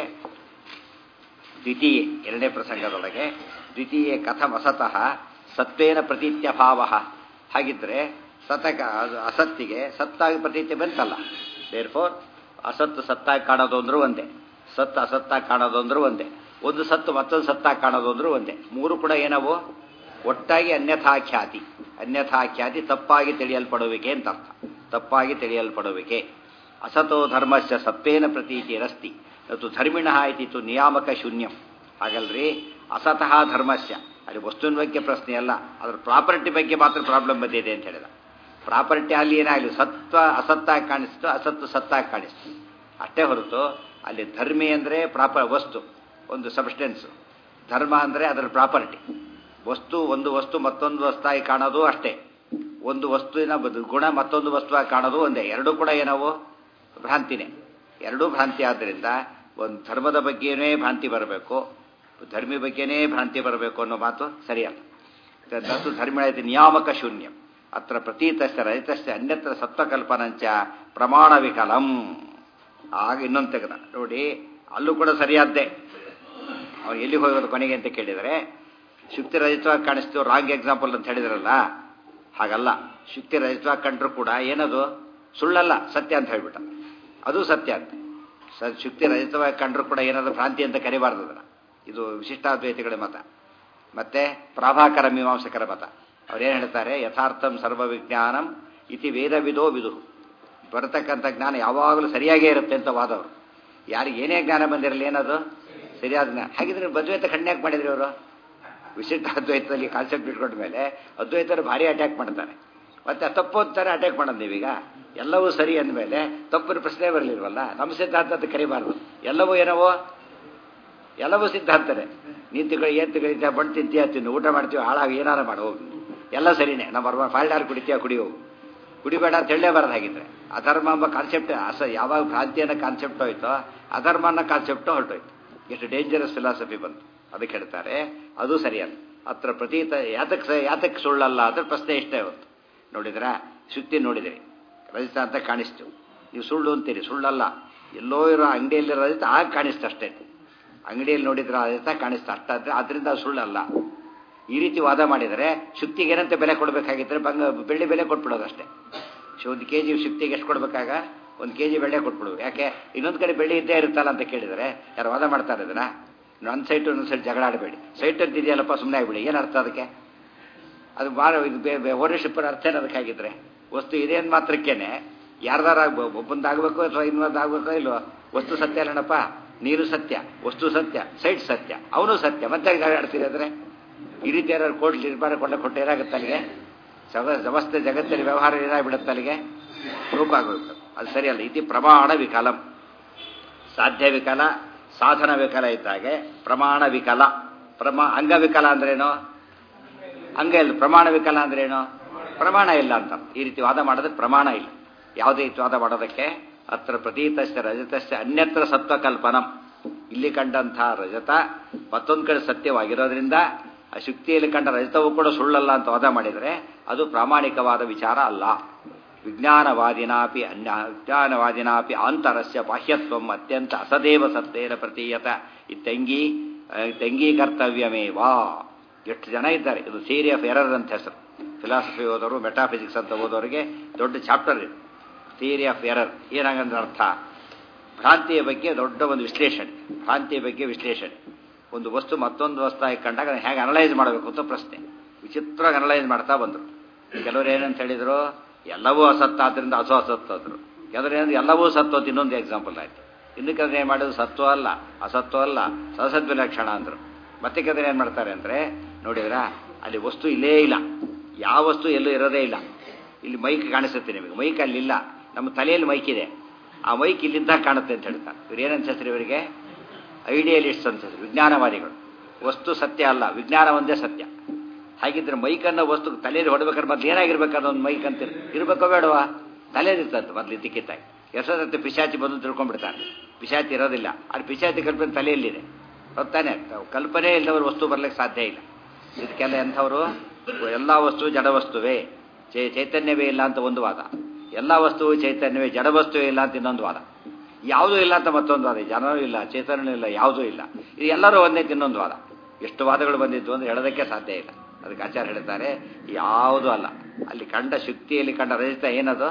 [SPEAKER 1] ದ್ವಿತೀಯ ಎರಡನೇ ಪ್ರಸಂಗದೊಳಗೆ ದ್ವಿತೀಯ ಕಥಂ ಅಸತಃ ಸತ್ವೇನ ಪ್ರತೀತ್ಯಭಾವ ಹಾಗಿದ್ರೆ ಸತಕ ಅಸತ್ತಿಗೆ ಸತ್ತಾಗಿ ಪ್ರತೀತಿ ಬಂತಲ್ಲ ದೇರ್ ಫೋರ್ ಅಸತ್ತು ಸತ್ತಾಗಿ ಕಾಣೋದು ಅಂದ್ರೂ ಒಂದೇ ಸತ್ತು ಅಸತ್ತಾಗಿ ಕಾಣೋದು ಅಂದ್ರೂ ಒಂದೇ ಒಂದು ಸತ್ತು ಮತ್ತೊಂದು ಸತ್ತಾಗಿ ಕಾಣೋದು ಅಂದ್ರೂ ಒಂದೇ ಮೂರು ಕೂಡ ಏನವು ಒಟ್ಟಾಗಿ ಅನ್ಯಥಾಖ್ಯಾತಿ ಅನ್ಯಥಾಖ್ಯಾತಿ ತಪ್ಪಾಗಿ ತಿಳಿಯಲ್ಪಡುವಿಕೆ ಅಂತ ಅರ್ಥ ತಪ್ಪಾಗಿ ತಿಳಿಯಲ್ಪಡುವಿಕೆ ಅಸತೋ ಧರ್ಮಸ್ಯ ಸತ್ವೇನ ಪ್ರತೀತಿ ರಸ್ತಿ ಅದು ಧರ್ಮಿಣ ಇತಿತ್ತು ನಿಯಾಮಕ ಶೂನ್ಯಂ ಹಾಗಲ್ರಿ ಅಸತಃ ಧರ್ಮಸ್ಯ ಅಲ್ಲಿ ವಸ್ತುವಿನ ಬಗ್ಗೆ ಪ್ರಶ್ನೆ ಅಲ್ಲ ಅದ್ರ ಪ್ರಾಪರ್ಟಿ ಬಗ್ಗೆ ಮಾತ್ರ ಪ್ರಾಬ್ಲಮ್ ಬಂದಿದೆ ಅಂತ ಹೇಳಿದ ಪ್ರಾಪರ್ಟಿ ಅಲ್ಲಿ ಏನಾಗಲಿ ಸತ್ವ ಅಸತ್ತಾಗಿ ಕಾಣಿಸ್ತು ಅಸತ್ತು ಸತ್ತಾಗಿ ಕಾಣಿಸ್ತು ಅಷ್ಟೇ ಹೊರತು ಅಲ್ಲಿ ಧರ್ಮಿ ಅಂದರೆ ಪ್ರಾಪರ್ ವಸ್ತು ಒಂದು ಸಬ್ಸ್ಟೆನ್ಸ್ ಧರ್ಮ ಅಂದರೆ ಅದರ ಪ್ರಾಪರ್ಟಿ ವಸ್ತು ಒಂದು ವಸ್ತು ಮತ್ತೊಂದು ವಸ್ತಾಗಿ ಕಾಣೋದು ಅಷ್ಟೇ ಒಂದು ವಸ್ತುವಿನ ಗುಣ ಮತ್ತೊಂದು ವಸ್ತುವಾಗಿ ಕಾಣೋದು ಒಂದೇ ಎರಡೂ ಕೂಡ ಏನವು ಭ್ರಾಂತಿನೇ ಎರಡೂ ಭ್ರಾಂತಿ ಆದ್ದರಿಂದ ಒಂದು ಧರ್ಮದ ಬಗ್ಗೆನೇ ಭ್ರಾಂತಿ ಬರಬೇಕು ಧರ್ಮಿ ಬಗ್ಗೆನೇ ಭ್ರಾಂತಿ ಬರಬೇಕು ಅನ್ನೋ ಮಾತು ಸರಿಯಲ್ಲ ತದ್ದು ಧರ್ಮಿಣ ನಿಯಾಮಕ ಶೂನ್ಯ ಅತ್ರ ಪ್ರತೀತಸ್ಯ ರಹಿತಸ್ಯ ಅನ್ಯತ್ರ ಸತ್ವಕಲ್ಪನಂಚ ಪ್ರಮಾಣ ವಿಕಲಂ ಆಗ ಇನ್ನೊಂದು ತೆಗೆದ ನೋಡಿ ಅಲ್ಲೂ ಕೂಡ ಸರಿಯಾದ್ದೇ ಅವ್ನು ಎಲ್ಲಿ ಹೋಗೋದು ಕೊನೆಗೆ ಅಂತ ಕೇಳಿದರೆ ಶುಕ್ತಿ ರಹಿತವಾಗಿ ಕಾಣಿಸ್ತೀವಿ ರಾಂಗ್ ಎಕ್ಸಾಂಪಲ್ ಅಂತ ಹೇಳಿದ್ರಲ್ಲ ಹಾಗಲ್ಲ ಶುಕ್ತಿ ರಹಿತವಾಗಿ ಕಂಡ್ರು ಕೂಡ ಏನದು ಸುಳ್ಳಲ್ಲ ಸತ್ಯ ಅಂತ ಹೇಳ್ಬಿಟ್ಟ ಅದು ಸತ್ಯ ಅಂತ ಸ ಶುಕ್ತಿ ರಹಿತವಾಗಿ ಕಂಡ್ರು ಕೂಡ ಏನಾದ್ರು ಭ್ರಾಂತಿ ಅಂತ ಕರಿಬಾರ್ದು ಅದನ್ನ ಇದು ವಿಶಿಷ್ಟಾದ್ವೈತಿಗಳ ಮತ ಮತ್ತೆ ಪ್ರಾಭಾಕರ ಮೀಮಾಂಸಕರ ಮತ ಅವ್ರೇನು ಹೇಳ್ತಾರೆ ಯಥಾರ್ಥಂ ಸರ್ವ ವಿಜ್ಞಾನಂ ಇತಿ ವೇದವಿದೋ ವಿದು ಬರತಕ್ಕಂಥ ಜ್ಞಾನ ಯಾವಾಗಲೂ ಸರಿಯಾಗೇ ಇರುತ್ತೆ ಅಂತ ವಾದವರು ಯಾರಿಗೆ ಏನೇ ಜ್ಞಾನ ಬಂದಿರಲಿ ಏನದು ಸರಿಯಾದ ಜ್ಞಾನ ಹಾಗಿದ್ರೆ ಅದ್ವೈತ ಖಂಡ್ಯಾಕ್ ಮಾಡಿದ್ರಿ ಅವರು ವಿಶಿಷ್ಟ ಅದ್ವೈತದಲ್ಲಿ ಕಾನ್ಸೆಪ್ಟ್ ಇಟ್ಕೊಂಡ ಮೇಲೆ ಅದ್ವೈತರು ಭಾರಿ ಅಟ್ಯಾಕ್ ಮಾಡ್ತಾರೆ ಮತ್ತೆ ತಪ್ಪು ಅಂತಾರೆ ಅಟ್ಯಾಕ್ ಮಾಡೋದು ನೀವೀಗ ಎಲ್ಲವೂ ಸರಿ ಅಂದಮೇಲೆ ತಪ್ಪಿನ ಪ್ರಶ್ನೆ ಬರಲಿಲ್ವಲ್ಲ ನಮ್ಮ ಸಿದ್ಧಾಂತ ಅಂತ ಕರಿಬಾರ್ದು ಎಲ್ಲವೂ ಏನವೋ ಎಲ್ಲವೂ ಸಿದ್ಧಾಂತನೇ ನಿಂತುಗಳು ಏಂತುಗಳಿದ್ದ ಬಣ್ಣ ತಿಂತೀಯ ತಿನ್ನು ಊಟ ಮಾಡ್ತೀವಿ ಹಾಳಾಗಿ ಏನಾರ ಮಾಡಿ ಹೋಗಿ ಎಲ್ಲ ಸರಿನೇ ನಮ್ಮ ಫಾಲ್ಡಾರ್ ಕುಡಿತೀಯ ಕುಡಿಯೋ ಕುಡಿಬೇಡ ಅಂತ ಹೇಳಲೇಬಾರ್ದು ಹಾಗಿದ್ರೆ ಅಧರ್ಮ ಎಂಬ ಕಾನ್ಸೆಪ್ಟ್ ಅಸ ಯಾವಾಗ ಭ್ರಾಂತಿ ಅನ್ನೋ ಕಾನ್ಸೆಪ್ಟ್ ಹೋಯ್ತೋ ಅಧರ್ಮ ಅನ್ನೋ ಕಾನ್ಸೆಪ್ಟು ಹೊರಟೋಯ್ತು ಎಷ್ಟು ಡೇಂಜರಸ್ ಫಿಲಾಸಫಿ ಬಂತು ಅದಕ್ಕೆ ಹೇಳ್ತಾರೆ ಅದು ಸರಿಯಲ್ಲ ಹತ್ರ ಪ್ರತೀತ ಯಾತಕ್ಕೆ ಯಾತಕ್ಕೆ ಸುಳ್ಳಲ್ಲ ಅದ್ರ ಪ್ರಶ್ನೆ ಇಷ್ಟೇ ಹೊತ್ತು ನೋಡಿದ್ರಾ ಶುಕ್ತಿ ನೋಡಿದಿರಿ ರಜಿತ ಅಂತ ಕಾಣಿಸ್ತು ನೀವು ಸುಳ್ಳು ಅಂತೀರಿ ಸುಳ್ಳಲ್ಲ ಎಲ್ಲೋ ಇರೋ ಅಂಗಡಿಯಲ್ಲಿ ರಜಿತ ಆಗ ಕಾಣಿಸ್ತು ಅಷ್ಟೇ ಅಂಗಡಿಯಲ್ಲಿ ನೋಡಿದ್ರೆ ರಜಿತ ಕಾಣಿಸ್ತು ಅಷ್ಟಾದ್ರೆ ಅದರಿಂದ ಸುಳ್ಳಲ್ಲ ಈ ರೀತಿ ವಾದ ಮಾಡಿದರೆ ಶುಕ್ತಿಗೆ ಏನಂತ ಬೆಲೆ ಕೊಡಬೇಕಾಗಿದ್ರೆ ಬಂಗ ಬೆಳ್ಳಿ ಬೆಲೆ ಕೊಟ್ಬಿಡೋದು ಅಷ್ಟೇ ಒಂದು ಕೆ ಜಿ ಶುಕ್ತಿಗೆ ಎಷ್ಟು ಕೊಡ್ಬೇಕಾಗ ಒಂದು ಕೆ ಜಿ ಬೆಳ್ಳಿ ಕೊಟ್ಬಿಡೋದು ಯಾಕೆ ಇನ್ನೊಂದು ಕಡೆ ಬೆಳ್ಳಿ ಇದ್ದೇ ಇರುತ್ತಲ್ಲ ಅಂತ ಕೇಳಿದರೆ ಯಾರು ವಾದ ಮಾಡ್ತಾರೆ ಇದನ್ನ ನನ್ನ ಸೈಟು ನನ್ನ ಸೈಟ್ ಜಗಳ ಆಡಬೇಡಿ ಸೈಟ್ ಅಂತ ಇದೆಯಲ್ಲಪ್ಪ ಸುಮ್ಮನೆ ಆಗಿಬಿಡಿ ಏನು ಅರ್ಥ ಅದಕ್ಕೆ ಅದು ಭಾಳ ಇದು ಓನರ್ಶಿಪ್ ಅರ್ಥ ಏನು ಅದಕ್ಕಾಗಿದ್ರೆ ವಸ್ತು ಇದೆ ಅಂದ ಮಾತ್ರಕ್ಕೇನೆ ಯಾರ್ದಾರ ಆಗ್ಬೋದು ಒಬ್ಬಂದಾಗಬೇಕು ಅಥವಾ ಇನ್ನೊಂದಾಗಬೇಕೋ ಇಲ್ವೋ ವಸ್ತು ಸತ್ಯ ಅಲ್ಲಣಪ್ಪ ನೀರು ಸತ್ಯ ವಸ್ತು ಸತ್ಯ ಸೈಟ್ ಸತ್ಯ ಅವನು ಸತ್ಯ ಮತ್ತೆ ಜಗಳ ಆಡ್ತೀರಿ ಅಂದರೆ ಈ ರೀತಿ ಯಾರು ಕೋರ್ಟ್ ನಿರ್ಮಾಣ ಕೊಂಡ ಕೊಟ್ಟು ಏನಾಗುತ್ತೆ ಅಲ್ಲಿಗೆ ಸವ ಸಮಸ್ತ ಜಗತ್ತಲ್ಲಿ ವ್ಯವಹಾರ ಏನಾಗ್ಬಿಡುತ್ತೆ ಅಲ್ಲಿಗೆ ರೂಪ ಆಗೋಗ್ತದೆ ಅದು ಸರಿಯಲ್ಲ ಇತಿ ಪ್ರಮಾಣ ವಿಕಲಂ ಸಾಧ್ಯ ವಿಕಲ ಸಾಧನ ವಿಕಲ ಇದ್ದಾಗೆ ಪ್ರಮಾಣ ವಿಕಲ ಪ್ರಮಾ ಅಂಗವಿಕಲ ಅಂದ್ರೇನು ಅಂಗ ಇಲ್ಲ ಪ್ರಮಾಣ ವಿಕಲ ಅಂದ್ರೇನು ಪ್ರಮಾಣ ಇಲ್ಲ ಅಂತ ಈ ರೀತಿ ವಾದ ಮಾಡೋದಕ್ಕೆ ಪ್ರಮಾಣ ಇಲ್ಲ ಯಾವುದೇ ರೀತಿ ವಾದ ಮಾಡೋದಕ್ಕೆ ಅತ್ರ ಪ್ರತೀತಸ್ಯ ರಜತಸ್ಯ ಅನ್ಯತ್ರ ಸತ್ವಕಲ್ಪನಂ ಇಲ್ಲಿ ಕಂಡಂತಹ ರಜತ ಮತ್ತೊಂದು ಕಡೆ ಸತ್ಯವಾಗಿರೋದ್ರಿಂದ ಆ ಶುಕ್ತಿಯಲ್ಲಿ ಕಂಡ ರಜತವೂ ಕೂಡ ಸುಳ್ಳಲ್ಲ ಅಂತ ವಾದ ಮಾಡಿದರೆ ಅದು ಪ್ರಾಮಾಣಿಕವಾದ ವಿಚಾರ ಅಲ್ಲ ವಿಜ್ಞಾನವಾದಿನಾಪಿ ಅನ್ಯ ವಿಜ್ಞಾನವಾದಿನಾಪಿ ಆಂತರಸ್ಯ ಬಾಹ್ಯತ್ವಂ ಅತ್ಯಂತ ಅಸದೇವ ಸತ್ಯೇನ ಪ್ರತೀಯತ ಇತ್ತಂಗಿ ತಂಗಿ ಕರ್ತವ್ಯಮೇವಾ ಎಷ್ಟು ಜನ ಇದ್ದಾರೆ ಇದು ಥಿಯರಿ ಆಫ್ ಎರರ್ ಅಂತ ಹೆಸರು ಫಿಲಾಸಫಿ ಓದೋರು ಮೆಟಾಫಿಸಿಕ್ಸ್ ಅಂತ ಓದೋರಿಗೆ ದೊಡ್ಡ ಚಾಪ್ಟರ್ ಇದೆ ಥಿಯರಿ ಆಫ್ ಎರರ್ ಏನಾಗಂದ್ರೆ ಅರ್ಥ ಭ್ರಾಂತಿಯ ಬಗ್ಗೆ ದೊಡ್ಡ ಒಂದು ವಿಶ್ಲೇಷಣೆ ಭ್ರಾಂತಿಯ ಬಗ್ಗೆ ವಿಶ್ಲೇಷಣೆ ಒಂದು ವಸ್ತು ಮತ್ತೊಂದು ವಸ್ತಾಗಿ ಕಂಡಾಗ ಅದನ್ನ ಹೇಗೆ ಅನಲೈಸ್ ಮಾಡಬೇಕು ಅಂತ ಪ್ರಶ್ನೆ ವಿಚಿತ್ರವಾಗಿ ಅನಲೈಸ್ ಮಾಡ್ತಾ ಬಂದರು ಕೆಲವರು ಏನಂತ ಹೇಳಿದ್ರು ಎಲ್ಲವೂ ಅಸತ್ತ ಆದ್ರಿಂದ ಅಸೋ ಅಸತ್ತು ಅಂದರು ಕೆಲವರು ಏನಂದ್ರೆ ಎಲ್ಲವೂ ಸತ್ತು ಅಂತ ಇನ್ನೊಂದು ಎಕ್ಸಾಂಪಲ್ ಆಯ್ತು ಇನ್ನು ಕೆಲವರು ಏನು ಮಾಡೋದು ಸತ್ವ ಅಲ್ಲ ಅಸತ್ವ ಅಲ್ಲ ಸಸದ್ವಿ ಲಕ್ಷಣ ಅಂದರು ಮತ್ತೆ ಕೆಲವರು ಏನು ಮಾಡ್ತಾರೆ ಅಂದರೆ ನೋಡಿದ್ರಾ ಅಲ್ಲಿ ವಸ್ತು ಇಲ್ಲೇ ಇಲ್ಲ ಯಾವ ವಸ್ತು ಎಲ್ಲೂ ಇರೋದೇ ಇಲ್ಲ ಇಲ್ಲಿ ಮೈಕ್ ಕಾಣಿಸುತ್ತೆ ನಿಮಗೆ ಮೈಕ್ ಅಲ್ಲಿಲ್ಲ ನಮ್ಮ ತಲೆಯಲ್ಲಿ ಮೈಕ್ ಇದೆ ಆ ಮೈಕ್ ಇಲ್ಲಿದ್ದಾಗ ಕಾಣುತ್ತೆ ಅಂತ ಹೇಳ್ತಾರೆ ಇವ್ರು ಏನಂತ ಹೆಸರು ಇವರಿಗೆ ಐಡಿಯಲಿಸ್ಟ್ಸ್ ಅಂತ ಹೆಸರು ವಿಜ್ಞಾನವಾದಿಗಳು ವಸ್ತು ಸತ್ಯ ಅಲ್ಲ ವಿಜ್ಞಾನ ಒಂದೇ ಸತ್ಯ ಹಾಗಿದ್ರೆ ಮೈಕನ್ನ ವಸ್ತು ತಲೆಯಲ್ಲಿ ಹೊಡಬೇಕಾದ್ರೆ ಮೊದಲು ಏನಾಗಿರ್ಬೇಕು ಅದೊಂದು ಮೈಕ್ ಅಂತ ಇರ್ಬೇಕೋ ಬೇಡವಾ ತಲೆಯಲ್ಲಿ ಇರ್ತದೆ ಮೊದಲು ಇದ್ದಕ್ಕಿತ್ತಾಗಿ ಎಷ್ಟೊತ್ತೆ ಪಿಶಾಚಿ ಬಂದು ತಿಳ್ಕೊಂಡ್ಬಿಡ್ತಾರೆ ಪಿಶಾಚಿ ಇರೋದಿಲ್ಲ ಅದು ಪಿಶಾಚಿ ಕಲ್ಪನೆ ತಲೆಯಲ್ಲಿದೆ ಗೊತ್ತಾನೆ ಕಲ್ಪನೆ ಇಲ್ಲದವರು ವಸ್ತು ಬರ್ಲಿಕ್ಕೆ ಸಾಧ್ಯ ಇಲ್ಲ ಇದಕ್ಕೆಲ್ಲ ಎಂಥವರು ಎಲ್ಲ ವಸ್ತು ಜಡ ವಸ್ತುವೇ ಚೇ ಚೈತನ್ಯವೇ ಇಲ್ಲ ಅಂತ ಒಂದು ವಾದ ಎಲ್ಲ ವಸ್ತುವು ಚೈತನ್ಯವೇ ಜಡ ವಸ್ತುವೇ ಇಲ್ಲ ಅಂತ ಇನ್ನೊಂದು ವಾದ ಯಾವುದೂ ಇಲ್ಲ ಅಂತ ಮತ್ತೊಂದು ವಾದ ಜನರೂ ಇಲ್ಲ ಚೈತನ್ಯ ಇಲ್ಲ ಯಾವುದೂ ಇಲ್ಲ ಇದು ಎಲ್ಲರೂ ಒಂದೇ ಇನ್ನೊಂದು ವಾದ ಎಷ್ಟು ವಾದಗಳು ಬಂದಿದ್ದು ಅಂತ ಹೇಳೋದಕ್ಕೆ ಸಾಧ್ಯ ಇಲ್ಲ ಅದಕ್ಕೆ ಆಚಾರ್ಯ ಹೇಳ್ತಾರೆ ಯಾವುದೂ ಅಲ್ಲ ಅಲ್ಲಿ ಕಂಡ ಶಕ್ತಿಯಲ್ಲಿ ಕಂಡ ರಜಿತ ಏನದು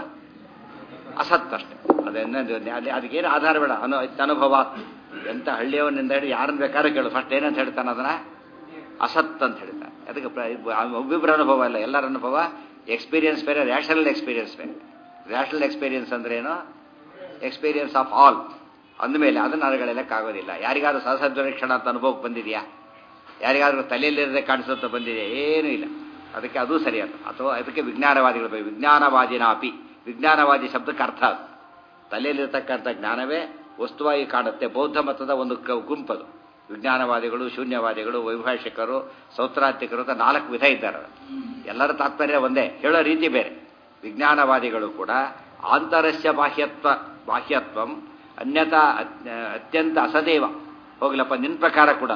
[SPEAKER 1] ಅಸತ್ ಅಷ್ಟೆ ಅದನ್ನ ಅಲ್ಲಿ ಅದಕ್ಕೇನು ಆಧಾರ ಬೇಡ ಅನು ಅನುಭವ ಎಂತ ಹಳ್ಳಿಯವನಿಂದ ಹೇಳಿ ಯಾರನ್ನ ಬೇಕಾದ್ರೂ ಕೇಳು ಫಸ್ಟ್ ಏನಂತ ಹೇಳ್ತಾನೆ ಅದನ್ನ ಅಸತ್ ಅಂತ ಹೇಳ್ತಾನೆ ಅದಕ್ಕೆ ಒಬ್ಬಿಬ್ಬರ ಅನುಭವ ಇಲ್ಲ ಎಲ್ಲರ ಅನುಭವ ಎಕ್ಸ್ಪೀರಿಯನ್ಸ್ ಬೇರೆ ರ್ಯಾಷನಲ್ ಎಕ್ಸ್ಪೀರಿಯನ್ಸ್ ಬೇರೆ ರ್ಯಾಷನಲ್ ಎಕ್ಸ್ಪೀರಿಯನ್ಸ್ ಅಂದ್ರೆ ಏನು ಎಕ್ಸ್ಪೀರಿಯನ್ಸ್ ಆಫ್ ಆಲ್ ಅಂದಮೇಲೆ ಅದನ್ನ ಅರಗಳೆಲ್ಲಕ್ಕಾಗೋದಿಲ್ಲ ಯಾರಿಗಾದ್ರೂ ಸಹಸದ್ವರೀಕ್ಷಣ ಅಂತ ಅನುಭವಕ್ಕೆ ಬಂದಿದೆಯಾ ಯಾರಿಗಾದ್ರೂ ತಲೆಯಲ್ಲಿರದೆ ಕಾಣಿಸುತ್ತ ಬಂದಿದೆ ಏನೂ ಇಲ್ಲ ಅದಕ್ಕೆ ಅದು ಸರಿಯಲ್ಲ ಅಥವಾ ಅದಕ್ಕೆ ವಿಜ್ಞಾನವಾದಿಗಳು ಬೇಕು ವಿಜ್ಞಾನವಾದಿನಾಪಿ ವಿಜ್ಞಾನವಾದಿ ಶಬ್ದಕ್ಕೆ ಅರ್ಥ ಅದು ತಲೆಯಲ್ಲಿರ್ತಕ್ಕಂಥ ಜ್ಞಾನವೇ ವಸ್ತುವಾಗಿ ಕಾಣುತ್ತೆ ಬೌದ್ಧ ಮತದ ಒಂದು ಗುಂಪದು ವಿಜ್ಞಾನವಾದಿಗಳು ಶೂನ್ಯವಾದಿಗಳು ವೈಭಾಷಿಕರು ಸೌತ್ರಾಂತಿಕರು ಅಂತ ನಾಲ್ಕು ವಿಧ ಇದ್ದಾರೆ ಎಲ್ಲರ ತಾತ್ಪರ್ಯ ಒಂದೇ ಹೇಳೋ ರೀತಿ ಬೇರೆ ವಿಜ್ಞಾನವಾದಿಗಳು ಕೂಡ ಆಂತರಸ್ಯ ಬಾಹ್ಯತ್ವ ಬಾಹ್ಯತ್ವಂ ಅನ್ಯತಾ ಅತ್ಯಂತ ಅಸದೇವ ಹೋಗ್ಲಪ್ಪ ನಿನ್ನ ಪ್ರಕಾರ ಕೂಡ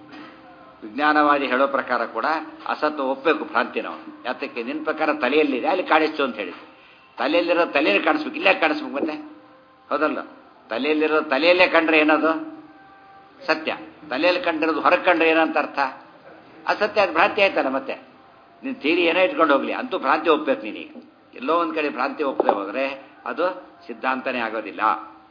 [SPEAKER 1] ವಿಜ್ಞಾನವಾದಿ ಹೇಳೋ ಪ್ರಕಾರ ಕೂಡ ಅಸತ್ವ ಒಪ್ಪಬೇಕು ಭ್ರಾಂತಿನವನು ಯಾತಕ್ಕೆ ನಿನ್ನ ಪ್ರಕಾರ ತಲೆಯಲ್ಲಿದೆ ಅಲ್ಲಿ ಕಾಣಿಸ್ತು ಅಂತ ಹೇಳಿದ್ರು ತಲೆಯಲ್ಲಿರೋ ತಲೆಯಲ್ಲಿ ಕಾಣಿಸ್ಬೇಕು ಇಲ್ಲೇ ಕಾಣಿಸ್ಬೇಕು ಮತ್ತೆ ಹೌದಲ್ಲ ತಲೆಯಲ್ಲಿರೋ ತಲೆಯಲ್ಲೇ ಕಂಡ್ರೆ ಏನದು ಸತ್ಯ ತಲೆಯಲ್ಲಿ ಕಂಡಿರೋದು ಹೊರಗೆ ಕಂಡ್ರೆ ಏನಂತ ಅರ್ಥ ಅಸತ್ಯ ಅದು ಭ್ರಾಂತಿ ಆಯ್ತಲ್ಲ ಮತ್ತೆ ನಿನ್ನ ತೀರಿ ಏನೋ ಇಟ್ಕೊಂಡು ಹೋಗ್ಲಿ ಅಂತೂ ಭ್ರಾಂತಿ ಒಪ್ಬೇಕು ನೀನೀಗ ಎಲ್ಲೋ ಒಂದು ಕಡೆ ಭ್ರಾಂತಿ ಒಪ್ಪದೆ ಹೋದರೆ ಅದು ಸಿದ್ಧಾಂತನೇ ಆಗೋದಿಲ್ಲ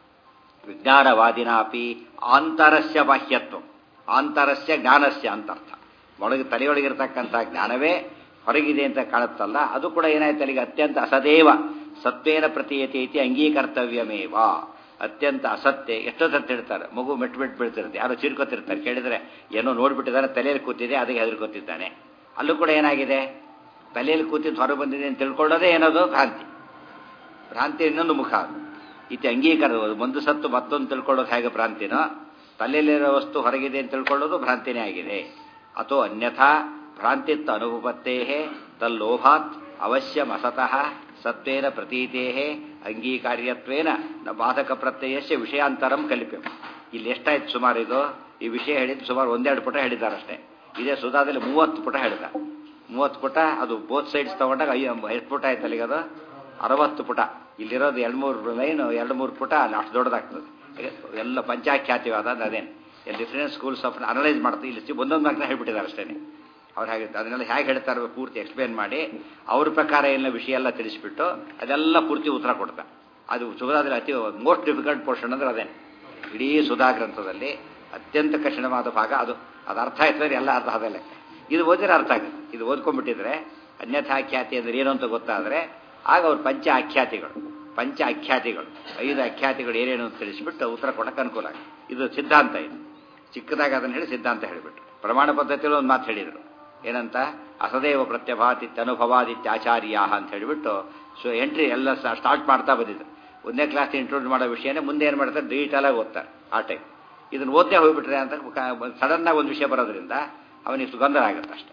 [SPEAKER 1] ವಿಜ್ಞಾನವಾದಿನಾಪಿ ಆಂತರಸ್ಯ ಬಾಹ್ಯತ್ವ ಆಂತರಸ್ಯ ಜ್ಞಾನಸ್ಯ ಅಂತ ಅರ್ಥ ಒಳಗೆ ತಲೆಯೊಳಗಿರ್ತಕ್ಕಂಥ ಜ್ಞಾನವೇ ಹೊರಗಿದೆ ಅಂತ ಕಾಣುತ್ತಲ್ಲ ಅದು ಕೂಡ ಏನಾಯ್ತು ಅಲ್ಲಿಗೆ ಅತ್ಯಂತ ಅಸದೇವ ಸತ್ವೇನ ಪ್ರತೀಯತೆ ಇತಿ ಅಂಗೀಕರ್ತವ್ಯಮೇವ ಅತ್ಯಂತ ಅಸತ್ಯ ಎಷ್ಟೋ ಸತ್ಯ ಹೇಳ್ತಾರೆ ಮಗು ಮೆಟ್ಟು ಮೆಟ್ಟು ಬೀಳ್ತಿರುತ್ತೆ ಯಾರೋ ಚಿರ್ಕೋತಿರ್ತಾರೆ ಕೇಳಿದ್ರೆ ಏನೋ ನೋಡ್ಬಿಟ್ಟಿದ್ದಾನೆ ತಲೆಯಲ್ಲಿ ಕೂತಿದೆ ಅದಕ್ಕೆ ಹೆದರ್ಕೋತಿದ್ದಾನೆ ಅಲ್ಲೂ ಕೂಡ ಏನಾಗಿದೆ ತಲೆಯಲ್ಲಿ ಕೂತಿದ್ದು ಹೊರಗೆ ಬಂದಿದೆ ಅಂತ ತಿಳ್ಕೊಳ್ಳೋದೇ ಏನದು ಭ್ರಾಂತಿ ಭ್ರಾಂತಿ ಇನ್ನೊಂದು ಮುಖ ಅದು ಇತಿ ಅಂಗೀಕಾರ ಒಂದು ಸತ್ತು ಮತ್ತೊಂದು ತಿಳ್ಕೊಳ್ಳೋದು ಹೇಗೆ ಭ್ರಾಂತಿನೋ ತಲೆಯಲ್ಲಿರೋ ವಸ್ತು ಹೊರಗಿದೆ ಅಂತ ತಿಳ್ಕೊಳ್ಳೋದು ಭ್ರಾಂತಿನೇ ಆಗಿದೆ ಅಥವಾ ಅನ್ಯಥಾ ಭ್ರಾಂತಿತ್ವ ಅನುಪತ್ತೇ ತಲ್ಲೋಭಾತ್ ಅವಶ್ಯಂ ಅಸತಃ ಸತ್ವೇನ ಪ್ರತೀತೇ ಅಂಗೀಕಾರ್ಯತ್ವೇನ ನ ಬಾಧಕ ಪ್ರತ್ಯಯಸ್ಯ ವಿಷಯಾಂತರಂ ಕಲ್ಪ್ಯಂ ಇಲ್ಲಿ ಎಷ್ಟಾಯ್ತು ಸುಮಾರು ಇದು ಈ ವಿಷಯ ಹೇಳಿದ್ದು ಸುಮಾರು ಒಂದೆರಡು ಪುಟ ಹೇಳಿದ್ದಾರಷ್ಟೇ ಇದೇ ಸುಧಾದಲ್ಲಿ ಮೂವತ್ತು ಪುಟ ಹೇಳಿದ ಮೂವತ್ತು ಪುಟ ಅದು ಬೋತ್ ಸೈಡ್ಸ್ ತಗೊಂಡಾಗ ಅಯ್ಯೋ ಎಷ್ಟು ಪುಟ ಆಯ್ತು ಅಲ್ಲಿಗೆ ಅದು ಅರವತ್ತು ಪುಟ ಇಲ್ಲಿರೋದು ಎರಡು ಮೂರು ಲೈನು ಎರಡು ಮೂರು ಪುಟ ಅಲ್ಲಿ ಅಷ್ಟು ದೊಡ್ಡದಾಗ್ತದೆ ಎಲ್ಲ ಪಂಚಾಖ್ಯಾತಿವಾದ ಅದೇನು ಡಿಫರೆಂಟ್ ಸ್ಕೂಲ್ಸ್ ಆಫ್ ಅನಲೈಸ್ ಮಾಡ್ತಾರೆ ಇಲ್ಲಿ ಒಂದೊಂದು ಮಾರ್ಕ್ನ ಹೇಳ್ಬಿಟ್ಟಿದ್ದಾರೆ ಅಷ್ಟೇ ಅವ್ರು ಹೇಗೆ ಅದನ್ನೆಲ್ಲ ಹೇಗೆ ಹೇಳ್ತಾರೆ ಪೂರ್ತಿ ಎಕ್ಸ್ಪ್ಲೇನ್ ಮಾಡಿ ಅವ್ರ ಪ್ರಕಾರ ಎಲ್ಲ ವಿಷಯ ಎಲ್ಲ ತಿಳಿಸ್ಬಿಟ್ಟು ಅದೆಲ್ಲ ಪೂರ್ತಿ ಉತ್ತರ ಕೊಡ್ತಾರೆ ಅದು ಸುಧಾದಲ್ಲಿ ಅತಿ ಮೋಸ್ಟ್ ಡಿಫಿಕಲ್ಟ್ ಪೋರ್ಷನ್ ಅಂದ್ರೆ ಅದೇ ಇಡೀ ಸುಧಾ ಗ್ರಂಥದಲ್ಲಿ ಅತ್ಯಂತ ಕಠಿಣವಾದ ಭಾಗ ಅದು ಅದು ಅರ್ಥ ಆಯ್ತಂದ್ರೆ ಎಲ್ಲ ಅರ್ಥ ಆದ ಲೆಕ್ಕ ಇದು ಓದಿದ್ರೆ ಅರ್ಥ ಆಗುತ್ತೆ ಇದು ಓದ್ಕೊಂಡ್ಬಿಟ್ಟಿದ್ರೆ ಅನ್ಯಥಾ ಖ್ಯಾತಿ ಅಂದ್ರೆ ಏನು ಅಂತ ಗೊತ್ತಾದರೆ ಆಗ ಅವ್ರ ಪಂಚ ಆಖ್ಯಾತಿಗಳು ಪಂಚ ಆಖ್ಯಾತಿಗಳು ಐದು ಆಖ್ಯಾತಿಗಳು ಏನೇನು ಅಂತ ತಿಳಿಸ್ಬಿಟ್ಟು ಉತ್ತರ ಕೊಡಕ್ಕೆ ಅನುಕೂಲ ಆಗುತ್ತೆ ಇದು ಸಿದ್ಧಾಂತ ಇದು ಚಿಕ್ಕದಾಗ ಅದನ್ನು ಹೇಳಿ ಸಿದ್ಧಾಂತ ಹೇಳಿಬಿಟ್ರು ಪ್ರಮಾಣ ಪದ್ಧತಿಯಲ್ಲಿ ಒಂದು ಮಾತು ಹೇಳಿದರು ಏನಂತ ಅಸದೇವ ಪ್ರತ್ಯಭಾತಿತ್ಯನುಭವಾದಿತ್ಯಾಚಾರ್ಯ ಅಂತ ಹೇಳಿಬಿಟ್ಟು ಸೊ ಎಂಟ್ರಿ ಎಲ್ಲ ಸ್ಟಾರ್ಟ್ ಮಾಡ್ತಾ ಬಂದಿದ್ರು ಒಂದನೇ ಕ್ಲಾಸ್ ಇಂಟ್ರೊಡ್ಯೂಸ್ ಮಾಡೋ ವಿಷಯನೇ ಮುಂದೆ ಏನು ಮಾಡ್ತಾರೆ ಡೀಟೇಲಾಗಿ ಓದ್ತಾರೆ ಆ ಟೈಪ್ ಇದನ್ನು ಓದ್ದೇ ಹೋಗ್ಬಿಟ್ರೆ ಅಂತ ಸಡನ್ನಾಗಿ ಒಂದು ವಿಷಯ ಬರೋದ್ರಿಂದ ಅವನಿಗೆ ಸುಗಂಧ ಆಗುತ್ತೆ ಅಷ್ಟೆ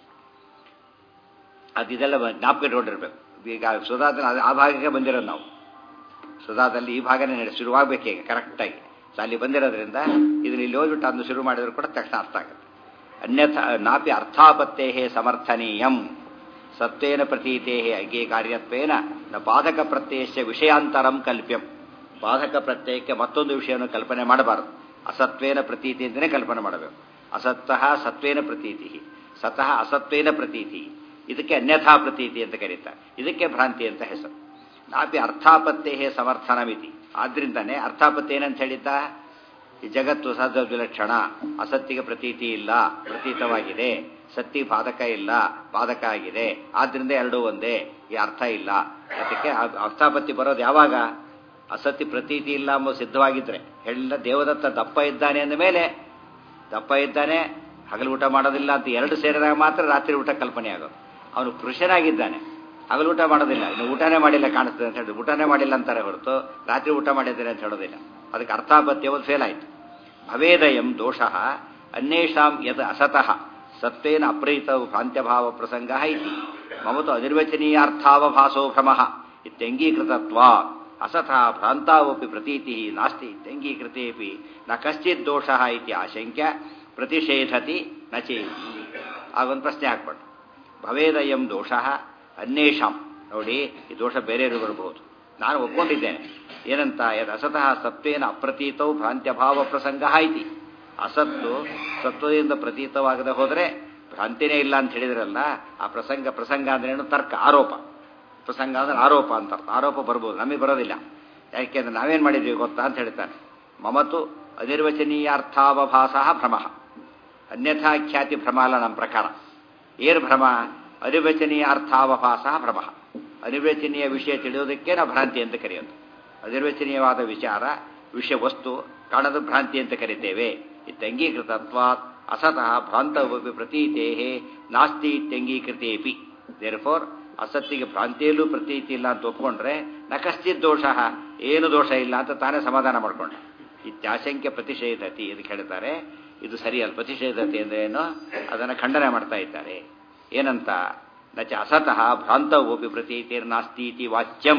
[SPEAKER 1] ಅದು ಇದೆಲ್ಲ ಜ್ಞಾಪಕ ಇಟ್ಕೊಂಡಿರ್ಬೇಕು ಈಗ ಸುಧಾದಲ್ಲಿ ಅದು ಆ ಭಾಗಕ್ಕೆ ಬಂದಿರೋದು ನಾವು ಸುಧಾದಲ್ಲಿ ಈ ಭಾಗನೇ ನಡೆ ಶುರುವಾಗಬೇಕು ಈಗ ಕರೆಕ್ಟಾಗಿ ಸೊ ಅಲ್ಲಿ ಬಂದಿರೋದ್ರಿಂದ ಇದನ್ನ ಇಲ್ಲಿ ಓದ್ಬಿಟ್ಟು ಅದನ್ನು ಶುರು ಮಾಡಿದ್ರು ಕೂಡ ತಕ್ಷಣ ಅರ್ಥ ಆಗುತ್ತೆ ಅನ್ಯಥ ನಾಪಿ ಅರ್ಥಾಪತ್ತೇ ಸಮರ್ಥನೀಯಂ ಸತ್ವೇನ ಪ್ರತೀತೇ ಅಂಗೀಕಾರ್ಯತ್ವೇನ ನ ಬಾಧಕ ಪ್ರತ್ಯಯಸ್ಯ ವಿಷಯಾಂತರಂ ಕಲ್ಪ್ಯಂ ಬಾಧಕ ಪ್ರತ್ಯಯಕ್ಕೆ ಮತ್ತೊಂದು ವಿಷಯವನ್ನು ಕಲ್ಪನೆ ಮಾಡಬಾರದು ಅಸತ್ವೇನ ಪ್ರತೀತಿ ಅಂತಲೇ ಕಲ್ಪನೆ ಮಾಡಬೇಕು ಅಸತ್ತಃ ಸತ್ವೇನ ಪ್ರತೀತಿ ಸತಃ ಅಸತ್ವೇನ ಪ್ರತೀತಿ ಇದಕ್ಕೆ ಅನ್ಯಥಾ ಪ್ರತೀತಿ ಅಂತ ಕರೀತಾರೆ ಇದಕ್ಕೆ ಭ್ರಾಂತಿ ಅಂತ ಹೆಸರು ನಾಪಿ ಅರ್ಥಾಪತ್ತೇ ಸಮರ್ಥನಮಿತಿ ಆದ್ರಿಂದನೇ ಅರ್ಥಾಪತ್ತಿ ಏನಂತ ಹೇಳಿದ್ದ ಈ ಜಗತ್ತು ಸಹಜ ವಿಲಕ್ಷಣ ಅಸತ್ತಿಗೆ ಪ್ರತೀತಿ ಇಲ್ಲ ಪ್ರತೀತವಾಗಿದೆ ಸತ್ತಿ ಬಾಧಕ ಇಲ್ಲ ಬಾಧಕ ಆಗಿದೆ ಆದ್ರಿಂದ ಎರಡೂ ಒಂದೇ ಈ ಅರ್ಥ ಇಲ್ಲ ಅದಕ್ಕೆ ಅರ್ಥಾಪತ್ತಿ ಬರೋದು ಯಾವಾಗ ಅಸತ್ತಿ ಪ್ರತೀತಿ ಇಲ್ಲ ಎಂಬ ಸಿದ್ಧವಾಗಿದ್ರೆ ಎಲ್ಲ ದೇವದತ್ತ ದಪ್ಪ ಇದ್ದಾನೆ ಅಂದ ಮೇಲೆ ದಪ್ಪ ಇದ್ದಾನೆ ಹಗಲು ಊಟ ಮಾಡೋದಿಲ್ಲ ಅಂತ ಎರಡು ಸೇರಿದಾಗ ಮಾತ್ರ ರಾತ್ರಿ ಊಟ ಕಲ್ಪನೆ ಆಗೋದು ಅವನು ಕೃಷನಾಗಿದ್ದಾನೆ ಹಗಲು ಊಟ ಮಾಡೋದಿಲ್ಲ ಇನ್ನು ಊಟನೇ ಮಾಡಿಲ್ಲ ಕಾಣಿಸ್ತದೆ ಅಂತ ಹೇಳಿ ಊಟನೇ ಮಾಡಿಲ್ಲ ಅಂತಾರೆ ಹೊರತು ರಾತ್ರಿ ಊಟ ಮಾಡಿದ್ದೇನೆ ಅಂತ ಹೇಳೋದಿಲ್ಲ ಅದಕ್ಕೆ ಅರ್ಥಾಪತ್ಯ ಒಂದು ಫೇಲ್ ಆಯಿತು ಭವೇದಯಂ ದೋಷ ಅನ್ಯೇಷಾಂ ಯದ್ ಅಸತಃ ಸತ್ವೇನ ಅಪ್ರೀತ ಭ್ರಾಂತ್ಯಭಾವ ಪ್ರಸಂಗ ಇತಿ ಮಮತು ಅನಿರ್ವಚನೀಯಾರ್ಥಾವಭಾಸೋ ಭ್ರಮ ಇತ್ಯಂಗೀಕೃತತ್ವ ಅಸತಃ ಭ್ರಾಂತಾವಪಿ ಪ್ರತೀತಿ ನಾಸ್ತಿ ಇತ್ಯಂಗೀಕೃತೇಪಿ ನ ಕಶ್ಚಿತ್ ದೋಷ ಇತಿ ಆಶಂಕ್ಯ ಪ್ರತಿಷೇಧತಿ ನ ಚೇತಿ ಆಗೊಂದು ಪ್ರಶ್ನೆ ಹಾಕ್ಬಾರ್ದು ಭವೇದಯಂ ದೋಷ ಅನ್ಯೇಷಾಂ ನೋಡಿ ಈ ದೋಷ ಬೇರೆಯವರು ಬರಬಹುದು ನಾನು ಒಪ್ಕೊಂಡಿದ್ದೇನೆ ಏನಂತ ಯದ್ ಅಸತಃ ಸತ್ವೇನ ಅಪ್ರತೀತವು ಭ್ರಾಂತ್ಯಭಾವ ಪ್ರಸಂಗ ಇತಿ ಅಸತ್ತು ಸತ್ವದಿಂದ ಪ್ರತೀತವಾಗದೆ ಹೋದರೆ ಭ್ರಾಂತಿನೇ ಇಲ್ಲ ಅಂತ ಹೇಳಿದ್ರಲ್ಲ ಆ ಪ್ರಸಂಗ ಪ್ರಸಂಗ ಅಂದ್ರೆ ಏನು ತರ್ಕ ಆರೋಪ ಪ್ರಸಂಗ ಅಂದ್ರೆ ಆರೋಪ ಅಂತ ಆರೋಪ ಬರ್ಬೋದು ನಮಗೆ ಬರೋದಿಲ್ಲ ಯಾಕೆಂದ್ರೆ ನಾವೇನು ಮಾಡಿದ್ವಿ ಗೊತ್ತಾ ಅಂತ ಹೇಳ್ತಾನೆ ಮಮತು ಅನಿರ್ವಚನೀಯಾರ್ಥಾವಭಾಸ ಭ್ರಮ ಅನ್ಯಥಾ ಖ್ಯಾತಿ ಭ್ರಮ ಅಲ್ಲ ನಮ್ಮ ಪ್ರಕಾರ ಏನು ಭ್ರಮ ಅನಿರ್ವಚನೀಯಾರ್ಥಾವಭಾಸ ಭ್ರಮ ಅನಿರ್ವಚನೀಯ ವಿಷಯ ತಿಳಿಯೋದಕ್ಕೆ ನಾವು ಭ್ರಾಂತಿ ಅಂತ ಕರೆಯೋದು ಅನಿರ್ವಚನೀಯವಾದ ವಿಚಾರ ವಿಷಯ ವಸ್ತು ಕಾಣದ ಭ್ರಾಂತಿ ಅಂತ ಕರಿತೇವೆ ಇತ್ಯಂಗೀಕೃತತ್ವಾತ್ ಅಸತಃ ಭ್ರಾಂತವಪಿ ಪ್ರತೀತೇ ನಾಸ್ತಿ ಇತ್ಯಂಗೀಕೃತೇಪಿ ದೇರ್ಫೋರ್ ಅಸತ್ತಿಗೆ ಭ್ರಾಂತಿಯಲ್ಲೂ ಪ್ರತೀತಿ ಇಲ್ಲ ಅಂತ ಒಪ್ಕೊಂಡ್ರೆ ನ ಕಶ್ಚಿತ್ ದೋಷ ಏನು ದೋಷ ಇಲ್ಲ ಅಂತ ತಾನೇ ಸಮಾಧಾನ ಮಾಡ್ಕೊಂಡ ಇತ್ಯಾಶಂಕ್ಯ ಪ್ರತಿಷೇಧತಿ ಇದಕ್ಕೆ ಹೇಳ್ತಾರೆ ಇದು ಸರಿಯಲ್ಲ ಪ್ರತಿಷೇಧತೆ ಅಂದ್ರೆ ಏನು ಅದನ್ನು ಖಂಡನೆ ಮಾಡ್ತಾ ಇದ್ದಾರೆ ಏನಂತ ನಚ ಅಸತಃ ಭ್ರಾಂತವೋಪಿ ಪ್ರತೀತಿರ್ನಾಸ್ತೀತಿ ವಾಚ್ಯಂ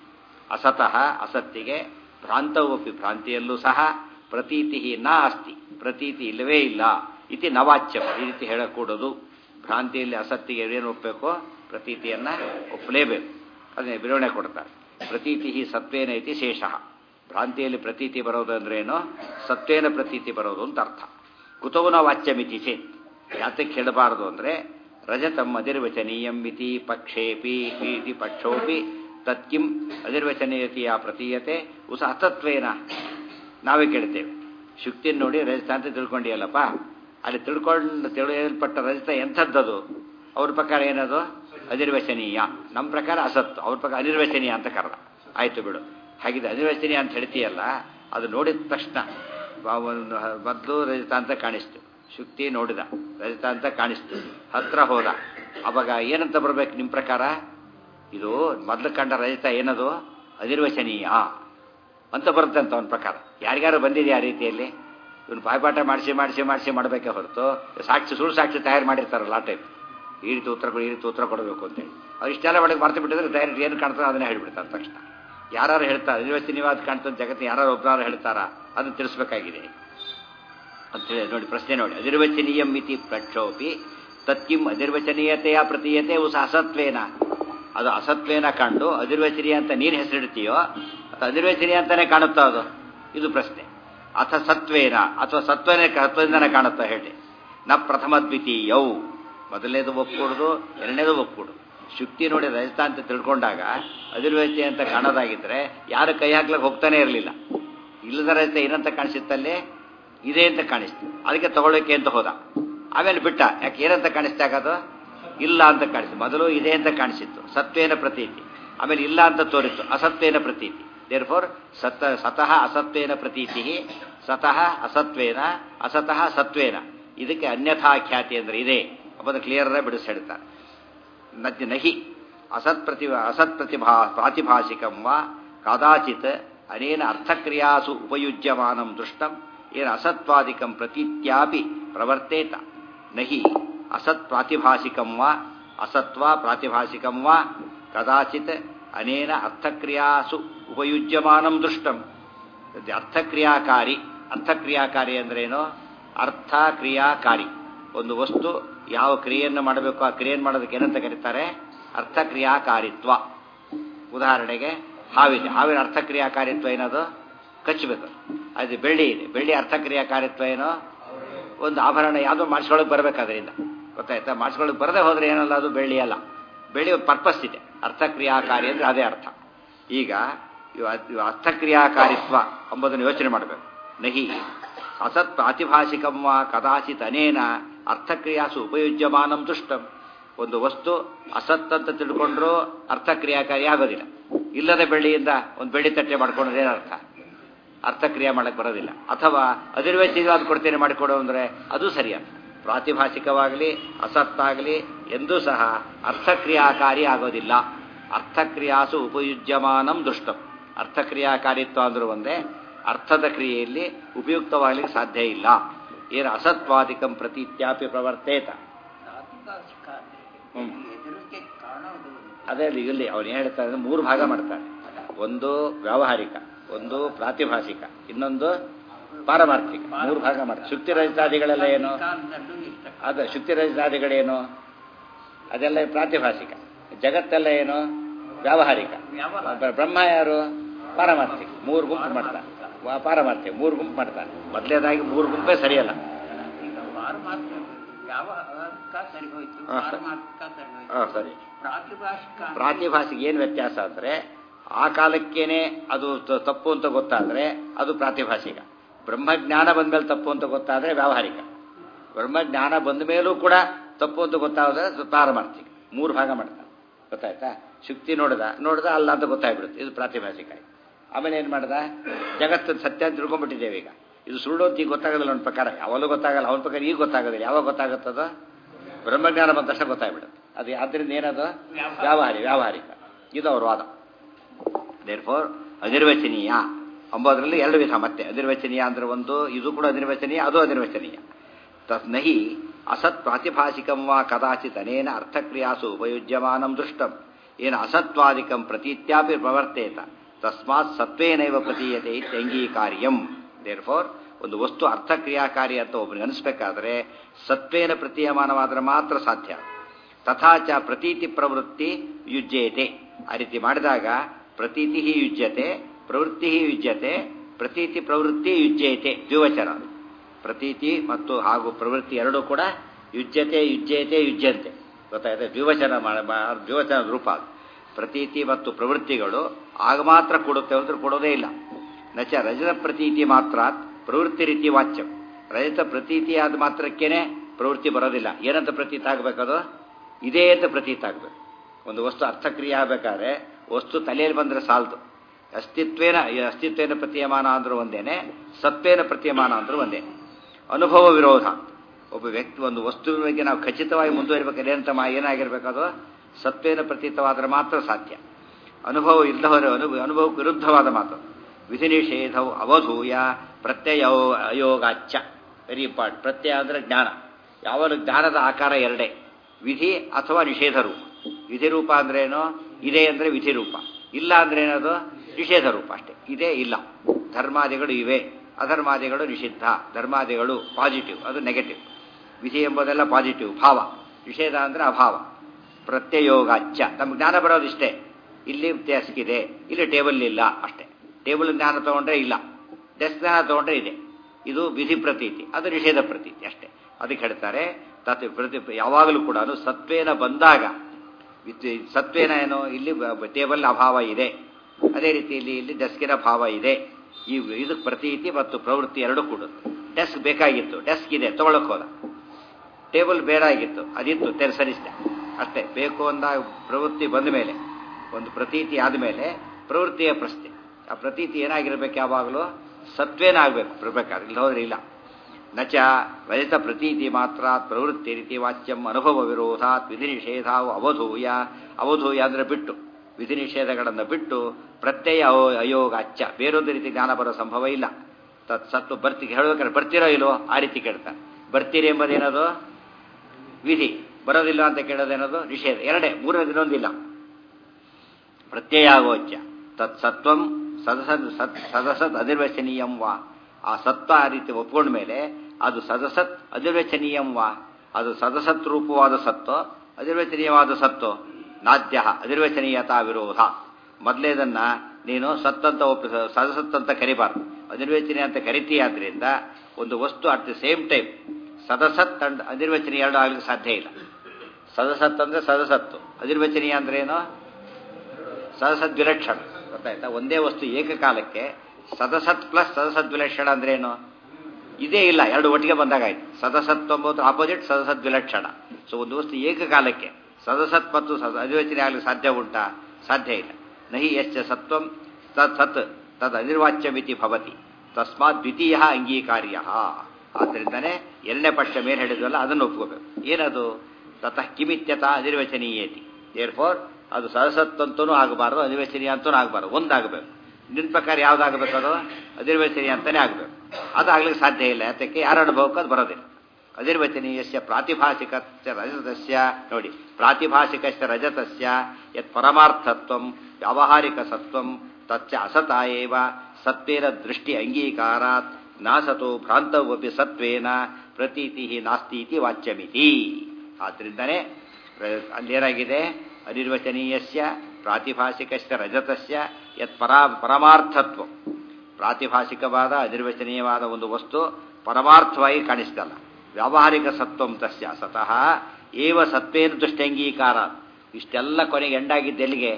[SPEAKER 1] ಅಸತಃ ಅಸತ್ತಿಗೆ ಭ್ರಾಂತವೋಪಿ ಭ್ರಾಂತಿಯಲ್ಲೂ ಸಹ ಪ್ರತೀತಿ ನ ಅಸ್ತಿ ಪ್ರತೀತಿ ಇಲ್ಲವೇ ಇಲ್ಲ ಇತಿ ನವಾಚ್ಯಂ ಈ ರೀತಿ ಹೇಳಕೂಡದು ಭ್ರಾಂತಿಯಲ್ಲಿ ಅಸತ್ತಿಗೆ ಏನು ಒಪ್ಪಬೇಕೋ ಪ್ರತೀತಿಯನ್ನ ಒಪ್ಪಲೇಬೇಕು ಅದನ್ನೇ ವಿವರಣೆ ಕೊಡ್ತಾರೆ ಪ್ರತೀತಿ ಸತ್ವೇನ ಇತಿ ಶೇಷ ಭ್ರಾಂತಿಯಲ್ಲಿ ಪ್ರತೀತಿ ಬರೋದು ಅಂದ್ರೇನು ಸತ್ವೇನ ಪ್ರತೀತಿ ಬರೋದು ಅಂತ ಅರ್ಥ ಕುತೌನ ವಾಚ್ಯಮಿತಿ ಚೇತ್ ಯಾತಕ್ಕೆ ಹೇಳಬಾರದು ಅಂದ್ರೆ ರಜತಂ ಅನಿರ್ವಚನೀಯಂ ಇತಿ ಪಕ್ಷೇಪಿ ಇತಿ ಪಕ್ಷೋಪಿ ತತ್ಕಿಂ ಅನಿರ್ವಚನೀಯತೆಯ ಪ್ರತೀಯತೆ ಉಸ ಅತತ್ವೇನ ನಾವೇ ಕೇಳ್ತೇವೆ ಶುಕ್ತಿಯನ್ನು ನೋಡಿ ರಜತ ಅಂತ ತಿಳ್ಕೊಂಡಿಯಲ್ಲಪ್ಪ ಅಲ್ಲಿ ತಿಳ್ಕೊಂಡು ತಿಳಿಯಲ್ಪಟ್ಟ ರಜತ ಎಂಥದ್ದದು ಅವ್ರ ಪ್ರಕಾರ ಏನದು ಅನಿರ್ವಚನೀಯ ನಮ್ಮ ಪ್ರಕಾರ ಅಸತ್ತು ಅವ್ರ ಪ್ರಕಾರ ಅನಿರ್ವಚನೀಯ ಅಂತ ಕರೆದ ಆಯ್ತು ಬಿಡು ಹಾಗಿದೆ ಅನಿರ್ವಚನೀಯ ಅಂತ ಹೇಳ್ತೀಯಲ್ಲ ಅದು ನೋಡಿದ ತಕ್ಷಣ ಮೊದಲು ರಜತ ಅಂತ ಕಾಣಿಸ್ತು ಶುಕ್ತಿ ನೋಡಿದ ರಜತ ಅಂತ ಕಾಣಿಸ್ತು ಹತ್ರ ಹೋದ ಅವಾಗ ಏನಂತ ಬರ್ಬೇಕು ನಿಮ್ಮ ಪ್ರಕಾರ ಇದು ಮೊದಲು ಕಂಡ ರಜತ ಏನದು ಅನಿರ್ವಚನೀಯ ಅಂತ ಬರುತ್ತೆ ಅಂತ ಅವನ ಪ್ರಕಾರ ಯಾರಿಗಾರು ಬಂದಿದೆಯಾ ಆ ರೀತಿಯಲ್ಲಿ ಇವನು ಬಾಯ್ಪಾಠ ಮಾಡಿಸಿ ಮಾಡಿಸಿ ಮಾಡಿಸಿ ಮಾಡಬೇಕೇ ಹೊರತು ಸಾಕ್ಷಿ ಸುಳ್ಳು ಸಾಕ್ಷಿ ತಯಾರು ಮಾಡಿರ್ತಾರಲ್ಲ ಆ ಟೈಪ್ ಈ ರೀತಿ ಉತ್ತರ ಕೊಡಿ ಈ ರೀತಿ ಉತ್ತರ ಕೊಡಬೇಕು ಅಂತೇಳಿ ಅವ್ರು ಇಷ್ಟೆಲ್ಲ ಒಳಗೆ ಮರ್ತು ಬಿಟ್ಟಿದ್ರೆ ಡೈರೆಕ್ಟ್ ಏನು ಕಾಣ್ತದೆ ಅದನ್ನೇ ಹೇಳ್ಬಿಡ್ತಾರೆ ತಕ್ಷಣ ಯಾರು ಹೇಳ್ತಾರೆ ಅನಿರ್ವಚನೀಯವಾದ ಕಾಣ್ತದೆ ಜಗತ್ತು ಯಾರು ಒಬ್ಬರು ಹೇಳ್ತಾರಾ ಅದನ್ನು ತಿಳಿಸ್ಬೇಕಾಗಿದೆ ಅಂತೇಳಿ ನೋಡಿ ಪ್ರಶ್ನೆ ನೋಡಿ ಅನಿರ್ವಚನೀಯಂ ಇತಿ ಪ್ರಕ್ಷೋಪಿ ತತ್ಕಿಂ ಅನಿರ್ವಚನೀಯತೆಯ ಪ್ರತೀಯತೆ ಉಸ ಅಸತ್ವೇನ ಅದು ಅಸತ್ವೇನ ಕಂಡು ಅನಿರ್ವಚನೀಯ ಅಂತ ನೀನು ಹೆಸರಿಡ್ತೀಯೋ ಅಥವಾ ಅನಿರ್ವಚನೀಯ ಅಂತಾನೆ ಕಾಣುತ್ತೋ ಅದು ಇದು ಪ್ರಶ್ನೆ ಅಥ ಸತ್ವೇನ ಅಥವಾ ಸತ್ವನೇ ಸತ್ವದಿಂದನೇ ಕಾಣುತ್ತಾ ಹೇಳಿ ನ ಪ್ರಥಮ ದ್ವಿತೀಯೌ ಮೊದಲನೇದು ಒಪ್ಕೊಡುದು ಎರಡನೇದು ಒಪ್ಕೊಡು ಶುಕ್ತಿ ನೋಡಿ ರಜತ ಅಂತ ತಿಳ್ಕೊಂಡಾಗ ಅನಿರ್ವಚನೀಯ ಅಂತ ಕಾಣೋದಾಗಿದ್ರೆ ಯಾರು ಕೈ ಹಾಕ್ಲಿಕ್ಕೆ ಹೋಗ್ತಾನೆ ಇರಲಿಲ್ಲ ಇಲ್ಲದ ರಜತ ಏನಂತ ಕಾಣಿಸುತ್ತಲ್ಲಿ ಇದೆ ಅಂತ ಕಾಣಿಸ್ತು ಅದಕ್ಕೆ ತಗೊಳ್ಳೋಕೆ ಅಂತ ಹೋದ ಆಮೇಲೆ ಬಿಟ್ಟ ಯಾಕೆ ಏನಂತ ಕಾಣಿಸ್ತಾ ಅದು ಇಲ್ಲ ಅಂತ ಕಾಣಿಸ್ತು ಮೊದಲು ಇದೆ ಅಂತ ಕಾಣಿಸಿತ್ತು ಸತ್ವೇನ ಪ್ರತೀತಿ ಆಮೇಲೆ ಇಲ್ಲ ಅಂತ ತೋರಿತ್ತು ಅಸತ್ವೇನ ಪ್ರತೀತಿ ದೇರ್ ಫೋರ್ ಸತ ಸತಃ ಅಸತ್ವೇನ ಪ್ರತೀತಿ ಸತಃ ಅಸತ್ವೇನ ಅಸತಃ ಸತ್ವೇನ ಇದಕ್ಕೆ ಅನ್ಯಥಾ ಖ್ಯಾತಿ ಅಂದ್ರೆ ಇದೆ ಎಂಬುದು ಕ್ಲಿಯರ್ ಬಿಡಿಸಿ ಹೇಳ್ತಾರೆ ನಜ್ಜ ನಹಿ ಅಸತ್ ಪ್ರತಿ ಅಸತ್ ಪ್ರತಿಭಾ ಪ್ರಾತಿಭಾಷಿಕಂ ವಾ ಕದಾಚಿತ್ ಅನೇನ ಅರ್ಥಕ್ರಿಯಾಸು ಉಪಯುಜ್ಯಮಾನಂ ದೃಷ್ಟಂ ಏನ ಅಸತ್ವಾದಿಕಂ ಪ್ರತೀತ್ಯಾಪಿ ಪ್ರವರ್ತೇತ ನಹಿ ಅಸತ್ ಪ್ರಾತಿಭಾಷಿಕಂ ವಾ ಅಸತ್ವ ಪ್ರಾತಿಭಾಷಿಕಂ ವಾ ಕದಾಚಿತ್ ಅನೇನ ಅರ್ಥಕ್ರಿಯಾಸು ಉಪಯುಜ್ಯಮಾನಂ ದೃಷ್ಟಂ ಅರ್ಥಕ್ರಿಯಾಕಾರಿ ಅರ್ಥಕ್ರಿಯಾಕಾರಿ ಅಂದ್ರೇನು ಅರ್ಥ ಕ್ರಿಯಾಕಾರಿ ಒಂದು ವಸ್ತು ಯಾವ ಕ್ರಿಯೆಯನ್ನು ಮಾಡಬೇಕು ಆ ಕ್ರಿಯೆಯನ್ನು ಮಾಡೋದಕ್ಕೆ ಏನಂತ ಕರೀತಾರೆ ಅರ್ಥಕ್ರಿಯಾಕಾರಿತ್ವ ಉದಾಹರಣೆಗೆ ಹಾವಿದೆ ಹಾವಿನ ಅರ್ಥಕ್ರಿಯಾಕಾರಿತ್ವ ಏನದು ಕಚ್ಚಬೇಕು ಅದು ಬೆಳ್ಳಿ ಇದೆ ಬೆಳ್ಳಿ ಅರ್ಥಕ್ರಿಯಾಕಾರಿತ್ವ ಏನೋ ಒಂದು ಆಭರಣ ಯಾವುದೋ ಮಾಡಿಸ್ಕೊಳಕ್ಕೆ ಬರಬೇಕು ಅದರಿಂದ ಗೊತ್ತಾಯ್ತಾ ಮಾಡಿಸ್ಕೊಳಕ್ಕೆ ಬರದೇ ಹೋದ್ರೆ ಏನಲ್ಲ ಅದು ಬೆಳ್ಳಿ ಅಲ್ಲ ಬೆಳ್ಳಿ ಪರ್ಪಸ್ ಇದೆ ಅರ್ಥಕ್ರಿಯಾಕಾರಿ ಅಂದ್ರೆ ಅದೇ ಅರ್ಥ ಈಗ ಇವು ಅರ್ಥಕ್ರಿಯಾಕಾರಿತ್ವ ಎಂಬುದನ್ನು ಯೋಚನೆ ಮಾಡಬೇಕು ನಹಿ ಅಸತ್ ಪ್ರಾತಿಭಾಷಿಕಂ ವಾ ಕದಾಚಿತ್ ಅನೇನ ಅರ್ಥಕ್ರಿಯಾಸು ಉಪಯುಜ್ಯಮಾನಂ ದುಷ್ಟಂ ಒಂದು ವಸ್ತು ಅಸತ್ ಅಂತ ತಿಳ್ಕೊಂಡ್ರೂ ಅರ್ಥಕ್ರಿಯಾಕಾರಿ ಆಗೋದಿಲ್ಲ ಇಲ್ಲದ ಬೆಳ್ಳಿಯಿಂದ ಒಂದು ಬೆಳ್ಳಿ ತಟ್ಟೆ ಮಾಡ್ಕೊಂಡ್ರೆ ಏನರ್ಥ ಅರ್ಥಕ್ರಿಯೆ ಮಾಡಕ್ಕೆ ಬರೋದಿಲ್ಲ ಅಥವಾ ಅದಿರ್ವೇಚಿವಾದ ಕೊಡ್ತೇನೆ ಮಾಡಿಕೊಡು ಅಂದರೆ ಅದು ಸರಿಯಲ್ಲ ಪ್ರಾತಿಭಾಷಿಕವಾಗಲಿ ಅಸತ್ತಾಗಲಿ ಎಂದೂ ಸಹ ಅರ್ಥಕ್ರಿಯಾಕಾರಿ ಆಗೋದಿಲ್ಲ ಅರ್ಥಕ್ರಿಯಾಸು ಉಪಯುಜ್ಯಮಾನಂ ದುಷ್ಟಂ ಅರ್ಥಕ್ರಿಯಾಕಾರಿತ್ವ ಅಂದ್ರೂ ಒಂದೇ ಅರ್ಥದ ಕ್ರಿಯೆಯಲ್ಲಿ ಉಪಯುಕ್ತವಾಗಲಿಕ್ಕೆ ಸಾಧ್ಯ ಇಲ್ಲ ಏನು ಅಸತ್ವಾದಿಕಂ ಪ್ರತಿ ಇತ್ಯಾಪಿ ಪ್ರವರ್ತೇತ ಹ್ಮ್. ಅದೇ ಅಲ್ಲಿ ಇಲ್ಲಿ ಅವನು ಏನು ಹೇಳ್ತಾರೆ ಅಂದ್ರೆ ಮೂರು ಭಾಗ ಮಾಡ್ತಾರೆ ಒಂದು ವ್ಯಾವಹಾರಿಕ ಒಂದು ಪ್ರಾತಿಭಾಷಿಕ ಇನ್ನೊಂದು ಪಾರಮಾರ್ಥಿಕ ಮೂರು ಭಾಗ ಮಾಡ್ತಾರೆ ಶುಕ್ತಿ ರಹಿತಾದಿಗಳೆಲ್ಲ ಏನು ಅದ ಶುಕ್ತಿ ರಹಿತಾದಿಗಳೇನು ಅದೆಲ್ಲ ಪ್ರಾತಿಭಾಷಿಕ ಜಗತ್ತೆಲ್ಲ ಏನು ವ್ಯಾವಹಾರಿಕ ಬ- ಬ್ರಹ್ಮ ಯಾರು ಪಾರಮಾರ್ಥಿಕ ಮೂರು ಗುಂಪು ಮಾಡ್ತಾರೆ ವ- ಪಾರಮಾರ್ಥಿಕ ಮೂರು ಗುಂಪು ಮಾಡ್ತಾರೆ ಮೊದಲೇದಾಗಿ ಮೂರು ಗುಂಪೇ ಸರಿಯಲ್ಲ
[SPEAKER 2] ಸರಿ ಹೋಯ್ತು
[SPEAKER 1] ಹಾ, ಸರಿ.
[SPEAKER 2] ಪಾರಮಾರ್ಥಿಕ ಸರಿ ಹೋಯ್ತು
[SPEAKER 1] ಹಾ, ಸರಿ
[SPEAKER 2] ಪ್ರಾತಿಭಾಷಿಕ
[SPEAKER 1] ಪ್ರಾತಿಭಾಷಿಕ ಏನು ವ್ಯತ್ಯಾಸ ಅಂದ್ರೆ ಆ ಕಾಲಕ್ಕೇನೆ ಅದು ತ- ತಪ್ಪು ಅಂತ ಗೊತ್ತಾದ್ರೆ ಅದು ಪ್ರಾತಿಭಾಷಿಕ ಬ್ರಹ್ಮಜ್ಞಾನ ಬಂದ್ಮೇಲೆ ತಪ್ಪು ಅಂತ ಗೊತ್ತಾದ್ರೆ ವ್ಯಾವಹಾರಿಕ ಬ್ರಹ್ಮಜ್ಞಾನ ಬಂದ ಮೇಲೂ ಕೂಡ ತಪ್ಪು ಅಂತ ಗೊತ್ತಾದ್ರೆ ಅದು ಪಾರಮಾರ್ಥಿಕ ಮೂರು ಭಾಗ ಮಾಡ್ತಾರೆ ಗೊತ್ತಾಯ್ತಾ ಶುಕ್ತಿ ನೋಡ್ದ ನೋಡ್ದ ಅಲ್ಲ ಅಂತ ಗೊತ್ತಾಗ್ಬಿಡುತ್ತೆ ಇದು ಪ್ರಾತಿಭಾಷಿಕ ಆಮೇಲೆ ಏನು ಮಾಡ್ದ ಜಗತ್ತು ಸತ್ಯ ಅಂತ ತಿಳ್ಕೊಂಡ್ಬಿಟ್ಟಿದ್ದೇವೆ ಈಗ ಇದು ಸುಳ್ಳು ಅಂತ ಈಗ ಗೊತ್ತಾಗೋದಿಲ್ಲ ಅವನ ಪ್ರಕಾರ ಯಾವಾಗಲೂ ಗೊತ್ತಾಗಲ್ಲ ಅವನ ಪ್ರಕಾರ ಈಗ ಗೊತ್ತಾಗೋದಿಲ್ಲ ಯಾವಾಗ ಗೊತ್ತಾಗುತ್ತದ ಬ್ರಹ್ಮಜ್ಞಾನ ಬಂದ ತಕ್ಷಣ ಗೊತ್ತಾಗ್ಬಿಡುತ್ತೆ ಅದು ಆದ್ರಿಂದ ಏನದು ವ್ಯಾವಹಾರಿ ವ್ಯಾವಹಾರಿಕ ಇದು ಅವ್ರ ವಾದ ದೇರ್ ಫೋರ್ ಅನಿರ್ವಚನೀಯ ಅಂಬೋದ್ರಲ್ಲಿ ಎರಡು ವಿಧ ಮತ್ತೆ ಅನಿರ್ವಚನೀಯ ಅಂದ್ರೆ ಒಂದು ಇದು ಕೂಡ ಅನಿರ್ವಚನೀಯ ಅದು ಅನಿರ್ವಚನೀಯ ತತ್ ನಹಿ ಅಸತ್ ಪ್ರಾತಿಭಾಷಿಕಂ ವಾ ಕದಾಚಿತ್ ಅನೇನ ಅರ್ಥಕ್ರಿಯಾಸು ಉಪಯುಜ್ಯಮಾನಂ ದೃಷ್ಟಂ ಏನ ಅಸತ್ವಾದಿಕಂ ಪ್ರತೀತ್ಯಾಪಿ ಪ್ರವರ್ತೇತ ತಸ್ಮಾತ್ ಸತ್ವೇನೈವ ಪ್ರತೀಯತೆ ಇತ್ಯಂಗೀಕಾರ್ಯಂ ದೇರ್ ಫೋರ್ ಒಂದು ವಸ್ತು ಅರ್ಥಕ್ರಿಯಾಕಾರಿ ಅಂತ ಒಬ್ಬನಿಗೆ ಅನಿಸ್ಬೇಕಾದ್ರೆ ಸತ್ವೇನ ಪ್ರತೀಯಮಾನವಾದರೆ ಮಾತ್ರ ಸಾಧ್ಯ ತಥಾಚ ಪ್ರತೀತಿ ಪ್ರವೃತ್ತಿ ಯುಜ್ಯತೆ ಆ ರೀತಿ ಮಾಡಿದಾಗ ಪ್ರತೀತಿ ಯುಜ್ಯತೆ ಪ್ರವೃತ್ತಿ ಯುಜ್ಯತೆ ಪ್ರತೀತಿ ಪ್ರವೃತ್ತಿ ಯುಜ್ಯತೆ ದ್ವಿವಚನ ಅದು. ಪ್ರತೀತಿ ಮತ್ತು ಹಾಗೂ ಪ್ರವೃತ್ತಿ ಎರಡೂ ಕೂಡ ಯುಜ್ಯತೆ ಯುಜ್ಯತೆ ಯುಜ್ಯಂತೆ ಗೊತ್ತಾಯ್ತು ದ್ವಿವಚನ ಮಾಡ ಮಾ- ದ್ವಿವಚನ ರೂಪ ಅದು ಪ್ರತೀತಿ ಮತ್ತು ಪ್ರವೃತ್ತಿಗಳು ಆಗ ಮಾತ್ರ ಕೊಡುತ್ತೆ ಅಂದ್ರೆ ಕೊಡೋದೇ ಇಲ್ಲ ನಚ ರಜತ ಪ್ರತೀತಿ ಮಾತ್ರ ಪ್ರವೃತ್ತಿ ರೀತಿ ವಾಚ್ಯಂ ರಜತ ಪ್ರತೀತಿ ಆದ ಮಾತ್ರಕ್ಕೇನೆ ಪ್ರವೃತ್ತಿ ಬರೋದಿಲ್ಲ ಏನಂತ ಪ್ರತೀತ ಆಗಬೇಕದು ಇದೇ ಅಂತ ಪ್ರತೀತ ಆಗಬೇಕು ಒಂದು ವಸ್ತು ಅರ್ಥಕ್ರಿಯೆ ಆಗಬೇಕಾದ್ರೆ ವಸ್ತು ತಲೆಯಲ್ಲಿ ಬಂದರೆ ಸಾಲದು ಅಸ್ತಿತ್ವೇನ ಈ ಅಸ್ತಿತ್ವೇನ ಪ್ರತೀಯಮಾನ ಅಂದ್ರೂ ಒಂದೇನೆ ಸತ್ವೇನ ಪ್ರತೀಯಮಾನ ಅಂದ್ರೂ ಒಂದೇ ಅನುಭವ ವಿರೋಧ ಒಬ್ಬ ವ್ಯಕ್ತಿ ಒಂದು ವಸ್ತುವಿನ ಬಗ್ಗೆ ನಾವು ಖಚಿತವಾಗಿ ಮುಂದುವರಿಬೇಕಾದ್ರೆ ಏನಂತ ಮಾ ಏನಾಗಿರ್ಬೇಕದು ಸತ್ವೇನ ಪ್ರತೀತವಾದರೆ ಮಾತ್ರ ಸಾಧ್ಯ ಅನುಭವ ಇಲ್ಲದವರ ಅನುಭವ ಅನುಭವಕ್ಕೆ ವಿರುದ್ಧವಾದ ಮಾತು ವಿಧಿ ನಿಷೇಧವು ಅವಧೂಯ ಪ್ರತ್ಯಯ ಅಯೋಗಾಚ್ಚ ವೆರಿ ಇಂಪಾರ್ಟೆಂಟ್ ಪ್ರತ್ಯಯ ಅಂದರೆ ಜ್ಞಾನ ಯಾವಾಗ ಜ್ಞಾನದ ಆಕಾರ ಎರಡೇ ವಿಧಿ ಅಥವಾ ನಿಷೇಧ ರೂಪ ವಿಧಿ ರೂಪ ಅಂದ್ರೇನು ಇದೆ ಅಂದರೆ ವಿಧಿ ರೂಪ ಇಲ್ಲ ಅಂದ್ರೆ ಏನದು ನಿಷೇಧ ರೂಪ ಅಷ್ಟೇ ಇದೇ ಇಲ್ಲ ಧರ್ಮಾದಿಗಳು ಇವೆ ಅಧರ್ಮಾದಿಗಳು ನಿಷಿದ್ಧ ಧರ್ಮಾದಿಗಳು ಪಾಸಿಟಿವ್ ಅದು ನೆಗೆಟಿವ್ ವಿಧಿ ಎಂಬುದೆಲ್ಲ ಪಾಸಿಟಿವ್ ಭಾವ ನಿಷೇಧ ಅಂದರೆ ಅಭಾವ ಪ್ರತ್ಯಯೋಗಾಚ್ಯ ನಮ್ಗೆ ಜ್ಞಾನ ಬರೋದಿಷ್ಟೇ ಇಲ್ಲಿ ಡೆಸ್ಕ್ ಇದೆ ಇಲ್ಲಿ ಟೇಬಲ್ ಇಲ್ಲ ಅಷ್ಟೇ ಟೇಬಲ್ ಜ್ಞಾನ ತಗೊಂಡ್ರೆ ಇಲ್ಲ ಡೆಸ್ಕ್ ಜ್ಞಾನ ತಗೊಂಡ್ರೆ ಇದೆ ಇದು ವಿಧಿ ಪ್ರತೀತಿ ಅದು ನಿಷೇಧ ಪ್ರತೀತಿ ಅಷ್ಟೇ ಅದಕ್ಕೆ ಹೇಳ್ತಾರೆ ತತ್ ಪ್ರತಿ ಯಾವಾಗಲೂ ಕೂಡ ಸತ್ವೇನ ಬಂದಾಗ ವಿತ್- ಸತ್ವೇನ ಏನು ಇಲ್ಲಿ ಬ- ಟೇಬಲ್ ಅಭಾವ ಇದೆ ಅದೇ ರೀತಿ ಇಲ್ಲಿ ಇಲ್ಲಿ ಡೆಸ್ಕಿನ ಭಾವ ಇದೆ ಈ ಇದಕ್ಕೆ ಪ್ರತೀತಿ ಮತ್ತು ಪ್ರವೃತ್ತಿ ಎರಡು ಕೂಡ ಡೆಸ್ಕ್ ಬೇಕಾಗಿತ್ತು ಡೆಸ್ಕ್ ಇದೆ ತಗೊಳಕ್ ಹೋದ ಟೇಬಲ್ ಬೇಡ ಆಗಿತ್ತು ಅದಿತ್ತು ತೆರಸರಿಸಿದೆ ಅಷ್ಟೇ ಬೇಕು ಅಂದ ಪ್ರವೃತ್ತಿ ಬಂದ ಮೇಲೆ ಒಂದು ಪ್ರತೀತಿ ಆದಮೇಲೆ ಪ್ರವೃತ್ತಿಯ ಪ್ರಶ್ನೆ ಆ ಪ್ರತೀತಿ ಏನಾಗಿರ್ಬೇಕು ಯಾವಾಗಲೂ ಸತ್ವೇನ ಆಗಬೇಕು ಬರಬೇಕಾದ್ರೆ ಇಲ್ಲ ಹೋದ್ರೆ ಇಲ್ಲ ನಚ ರಜತ ಪ್ರತೀತಿ ಮಾತ್ರ ಪ್ರವೃತ್ತಿ ರೀತಿ ವಾಚ್ಯಂ ಅನುಭವ ವಿರೋಧಾತ್ ವಿಧಿ ನಿಷೇಧಾವು ಅವಧೂಯ ಅವಧೂಯ ಅಂದರೆ ಬಿಟ್ಟು ವಿಧಿ ನಿಷೇಧಗಳನ್ನು ಬಿಟ್ಟು ಪ್ರತ್ಯಯ ಅಯೋ- ಅಯೋಗ ಅಚ್ಚ ಬೇರೊಂದು ರೀತಿ ಜ್ಞಾನ ಬರೋ ಸಂಭವ ಇಲ್ಲ ತತ್ ಸತ್ವ ಬರ್ತಿ ಹೇಳ್ಬೇಕಾದ್ರೆ ಬರ್ತೀರೋ ಇಲ್ವೋ ಆ ರೀತಿ ಕೇಳ್ತಾರೆ ಬರ್ತೀರಿ ಎಂಬುದೇನದು ವಿಧಿ ಬರೋದಿಲ್ಲ ಅಂತ ಕೇಳೋದೇನದು ನಿಷೇಧ ಎರಡೇ ಮೂರನೇದು ಇನ್ನೊಂದಿಲ್ಲ ಪ್ರತ್ಯಯಾಗೋಚ್ಯ ತತ್ ಸತ್ವಂ ಸದಸದ್ ಸತ್ ಸದಸತ್ ಅನಿರ್ವಚನೀಯಂ ವಾ ಆ ಸತ್ವ ಆ ರೀತಿ ಒಪ್ಕೊಂಡ ಮೇಲೆ ಅದು ಸದಸತ್ ಅನಿರ್ವಚನೀಯಂ ವಾ ಅದು ಸದಸತ್ ರೂಪವಾದ ಸತ್ವ ಅನಿರ್ವಚನೀಯವಾದ ಸತ್ವ ನಾದ್ಯ ಅನಿರ್ವಚನೀಯತಾ ವಿರೋಧ ಮೊದಲೇದನ್ನ ನೀನು ಸತ್ತಂತ ಒಪ್ಪ ಸದಸತ್ ಅಂತ ಕರಿಬಾರ್ದು ಅನಿರ್ವಚನೀಯ ಅಂತ ಕರಿತೀಯಾದ್ರಿಂದ ಒಂದು ವಸ್ತು ಅಟ್ ದಿ ಸೇಮ್ ಟೈಮ್ ಸದಸತ್ ಅಂಡ್ ಅನಿರ್ವಚನೀಯ ಎರಡು ಆಗ್ಲಿಕ್ಕೆ ಸಾಧ್ಯ ಇಲ್ಲ ಸದಸತ್ ಅಂದ್ರೆ ಸದಸತ್ತು ಅನಿರ್ವಚನೀಯ ಅಂದ್ರೆ ಏನು ಸದಸದ್ ವಿಲಕ್ಷಣ ಗೊತ್ತಾಯ್ತಾ ಒಂದೇ ವಸ್ತು ಏಕಕಾಲಕ್ಕೆ ಸದಸತ್ ಪ್ಲಸ್ ಸದಸದ್ ವಿಲಕ್ಷಣ ಅಂದ್ರೆ ಏನು ಇದೇ ಇಲ್ಲ ಎರಡು ಒಟ್ಟಿಗೆ ಬಂದಾಗಾಯ್ತು ಸದಸತ್ ಎಂಬುದು ಆಪೋಸಿಟ್ ಸದಸದ್ ವಿಲಕ್ಷಣ ಸೊ ಒಂದು ವಸ್ತು ಏಕಕಾಲಕ್ಕೆ ಸದಸತ್ ಮತ್ತು ಸದ ಅನಿರ್ವಚನೆ ಆಗಲಿಕ್ಕೆ ಸಾಧ್ಯ ಉಂಟಾ ಸಾಧ್ಯ ಇಲ್ಲ ನಹಿ ಯಶ್ಚ ಸತ್ವಂ ತತ್ ಸತ್ ತದ್ ಅನಿರ್ವಾಚ್ಯಮಿತಿ ಭವತಿ ತಸ್ಮಾತ್ ದ್ವಿತೀಯ ಅಂಗೀಕಾರ್ಯ ಆದ್ದರಿಂದನೇ ಎರಡನೇ ಪಕ್ಷ ಮೇಲೆ ಹೇಳಿದ್ವಲ್ಲ ಅದನ್ನು ಒಪ್ಕೋಬೇಕು ಏನದು ತತಃ ಕಿಮಿತ್ಯತ ಅನಿರ್ವಚನೀಯೇತಿ ದೇರ್ ಫೋರ್ ಅದು ಸದಸತ್ತಂತೂ ಆಗಬಾರ್ದು ಅನಿರ್ವಚನೀಯ ಅಂತೂ ಆಗಬಾರ್ದು ಒಂದಾಗಬೇಕು ನಿನ್ನ ಪ್ರಕಾರ ಯಾವ್ದಾಗಬೇಕು ಅದು ಅನಿರ್ವಚನೀಯ ಅಂತಾನೆ ಆಗಬೇಕು ಅದಾಗ್ಲಿಕ್ಕೆ ಸಾಧ್ಯ ಇಲ್ಲ ಯಾತಕ್ಕೆ ಯಾರ ಅನುಭವಕ್ಕೂ ಅದು ಬರೋದಿಲ್ಲ ಅನಿರ್ವಚನೀಯಸ್ಯ ಪ್ರಾತಿಭಾಷಿಕಸ್ಯ ರಜತಸ್ಯ ನೋಡಿ ಪ್ರಾತಿಭಾಷಿಕಸ್ಯ ರಜತಸ್ಯ ಯತ್ ಪರಮಾರ್ಥತ್ವಂ ವ್ಯಾವಹಾರಿಕ ಸತ್ವಂ ತಚ್ಚ ಅಸತ ಏವ ಸತ್ವೇನ ದೃಷ್ಟಿ ಅಂಗೀಕಾರಾತ್ ನಾಸತೋ ಭ್ರಾಂತವಪಿ ಸತ್ವೇನ ಪ್ರತೀತಿ ನಾಸ್ತಿ ಇತಿ ವಾಚ್ಯಮಿತಿ ಆದ್ರಿಂದನೇ ರ- ಅಲ್ಲೇನಾಗಿದೆ ಅನಿರ್ವಚನೀಯಸ್ಯ ಪ್ರಾತಿಭಾಷಿಕಸ್ಯ ರಜತಸ್ಯ ಯತ್ ಪರಾ ಪರಮಾರ್ಥತ್ವ ಪ್ರಾತಿಭಾಷಿಕವಾದ ಅನಿರ್ವಚನೀಯವಾದ ಒಂದು ವಸ್ತು ಪರಮಾರ್ಥವಾಗಿ ಕಾಣಿಸ್ತಲ್ಲ ವ್ಯಾವಹಾರಿಕ ಸತ್ವಂ ತಸ್ಯ ಸತಃ ಏವ ಸತ್ವೇನ ದೃಷ್ಟ್ಯಂಗೀಕಾರ ಇಷ್ಟೆಲ್ಲ ಕೊನೆಗೆ ಎಂಡಾಗಿದ್ದು ಎಲ್ಲಿಗೆ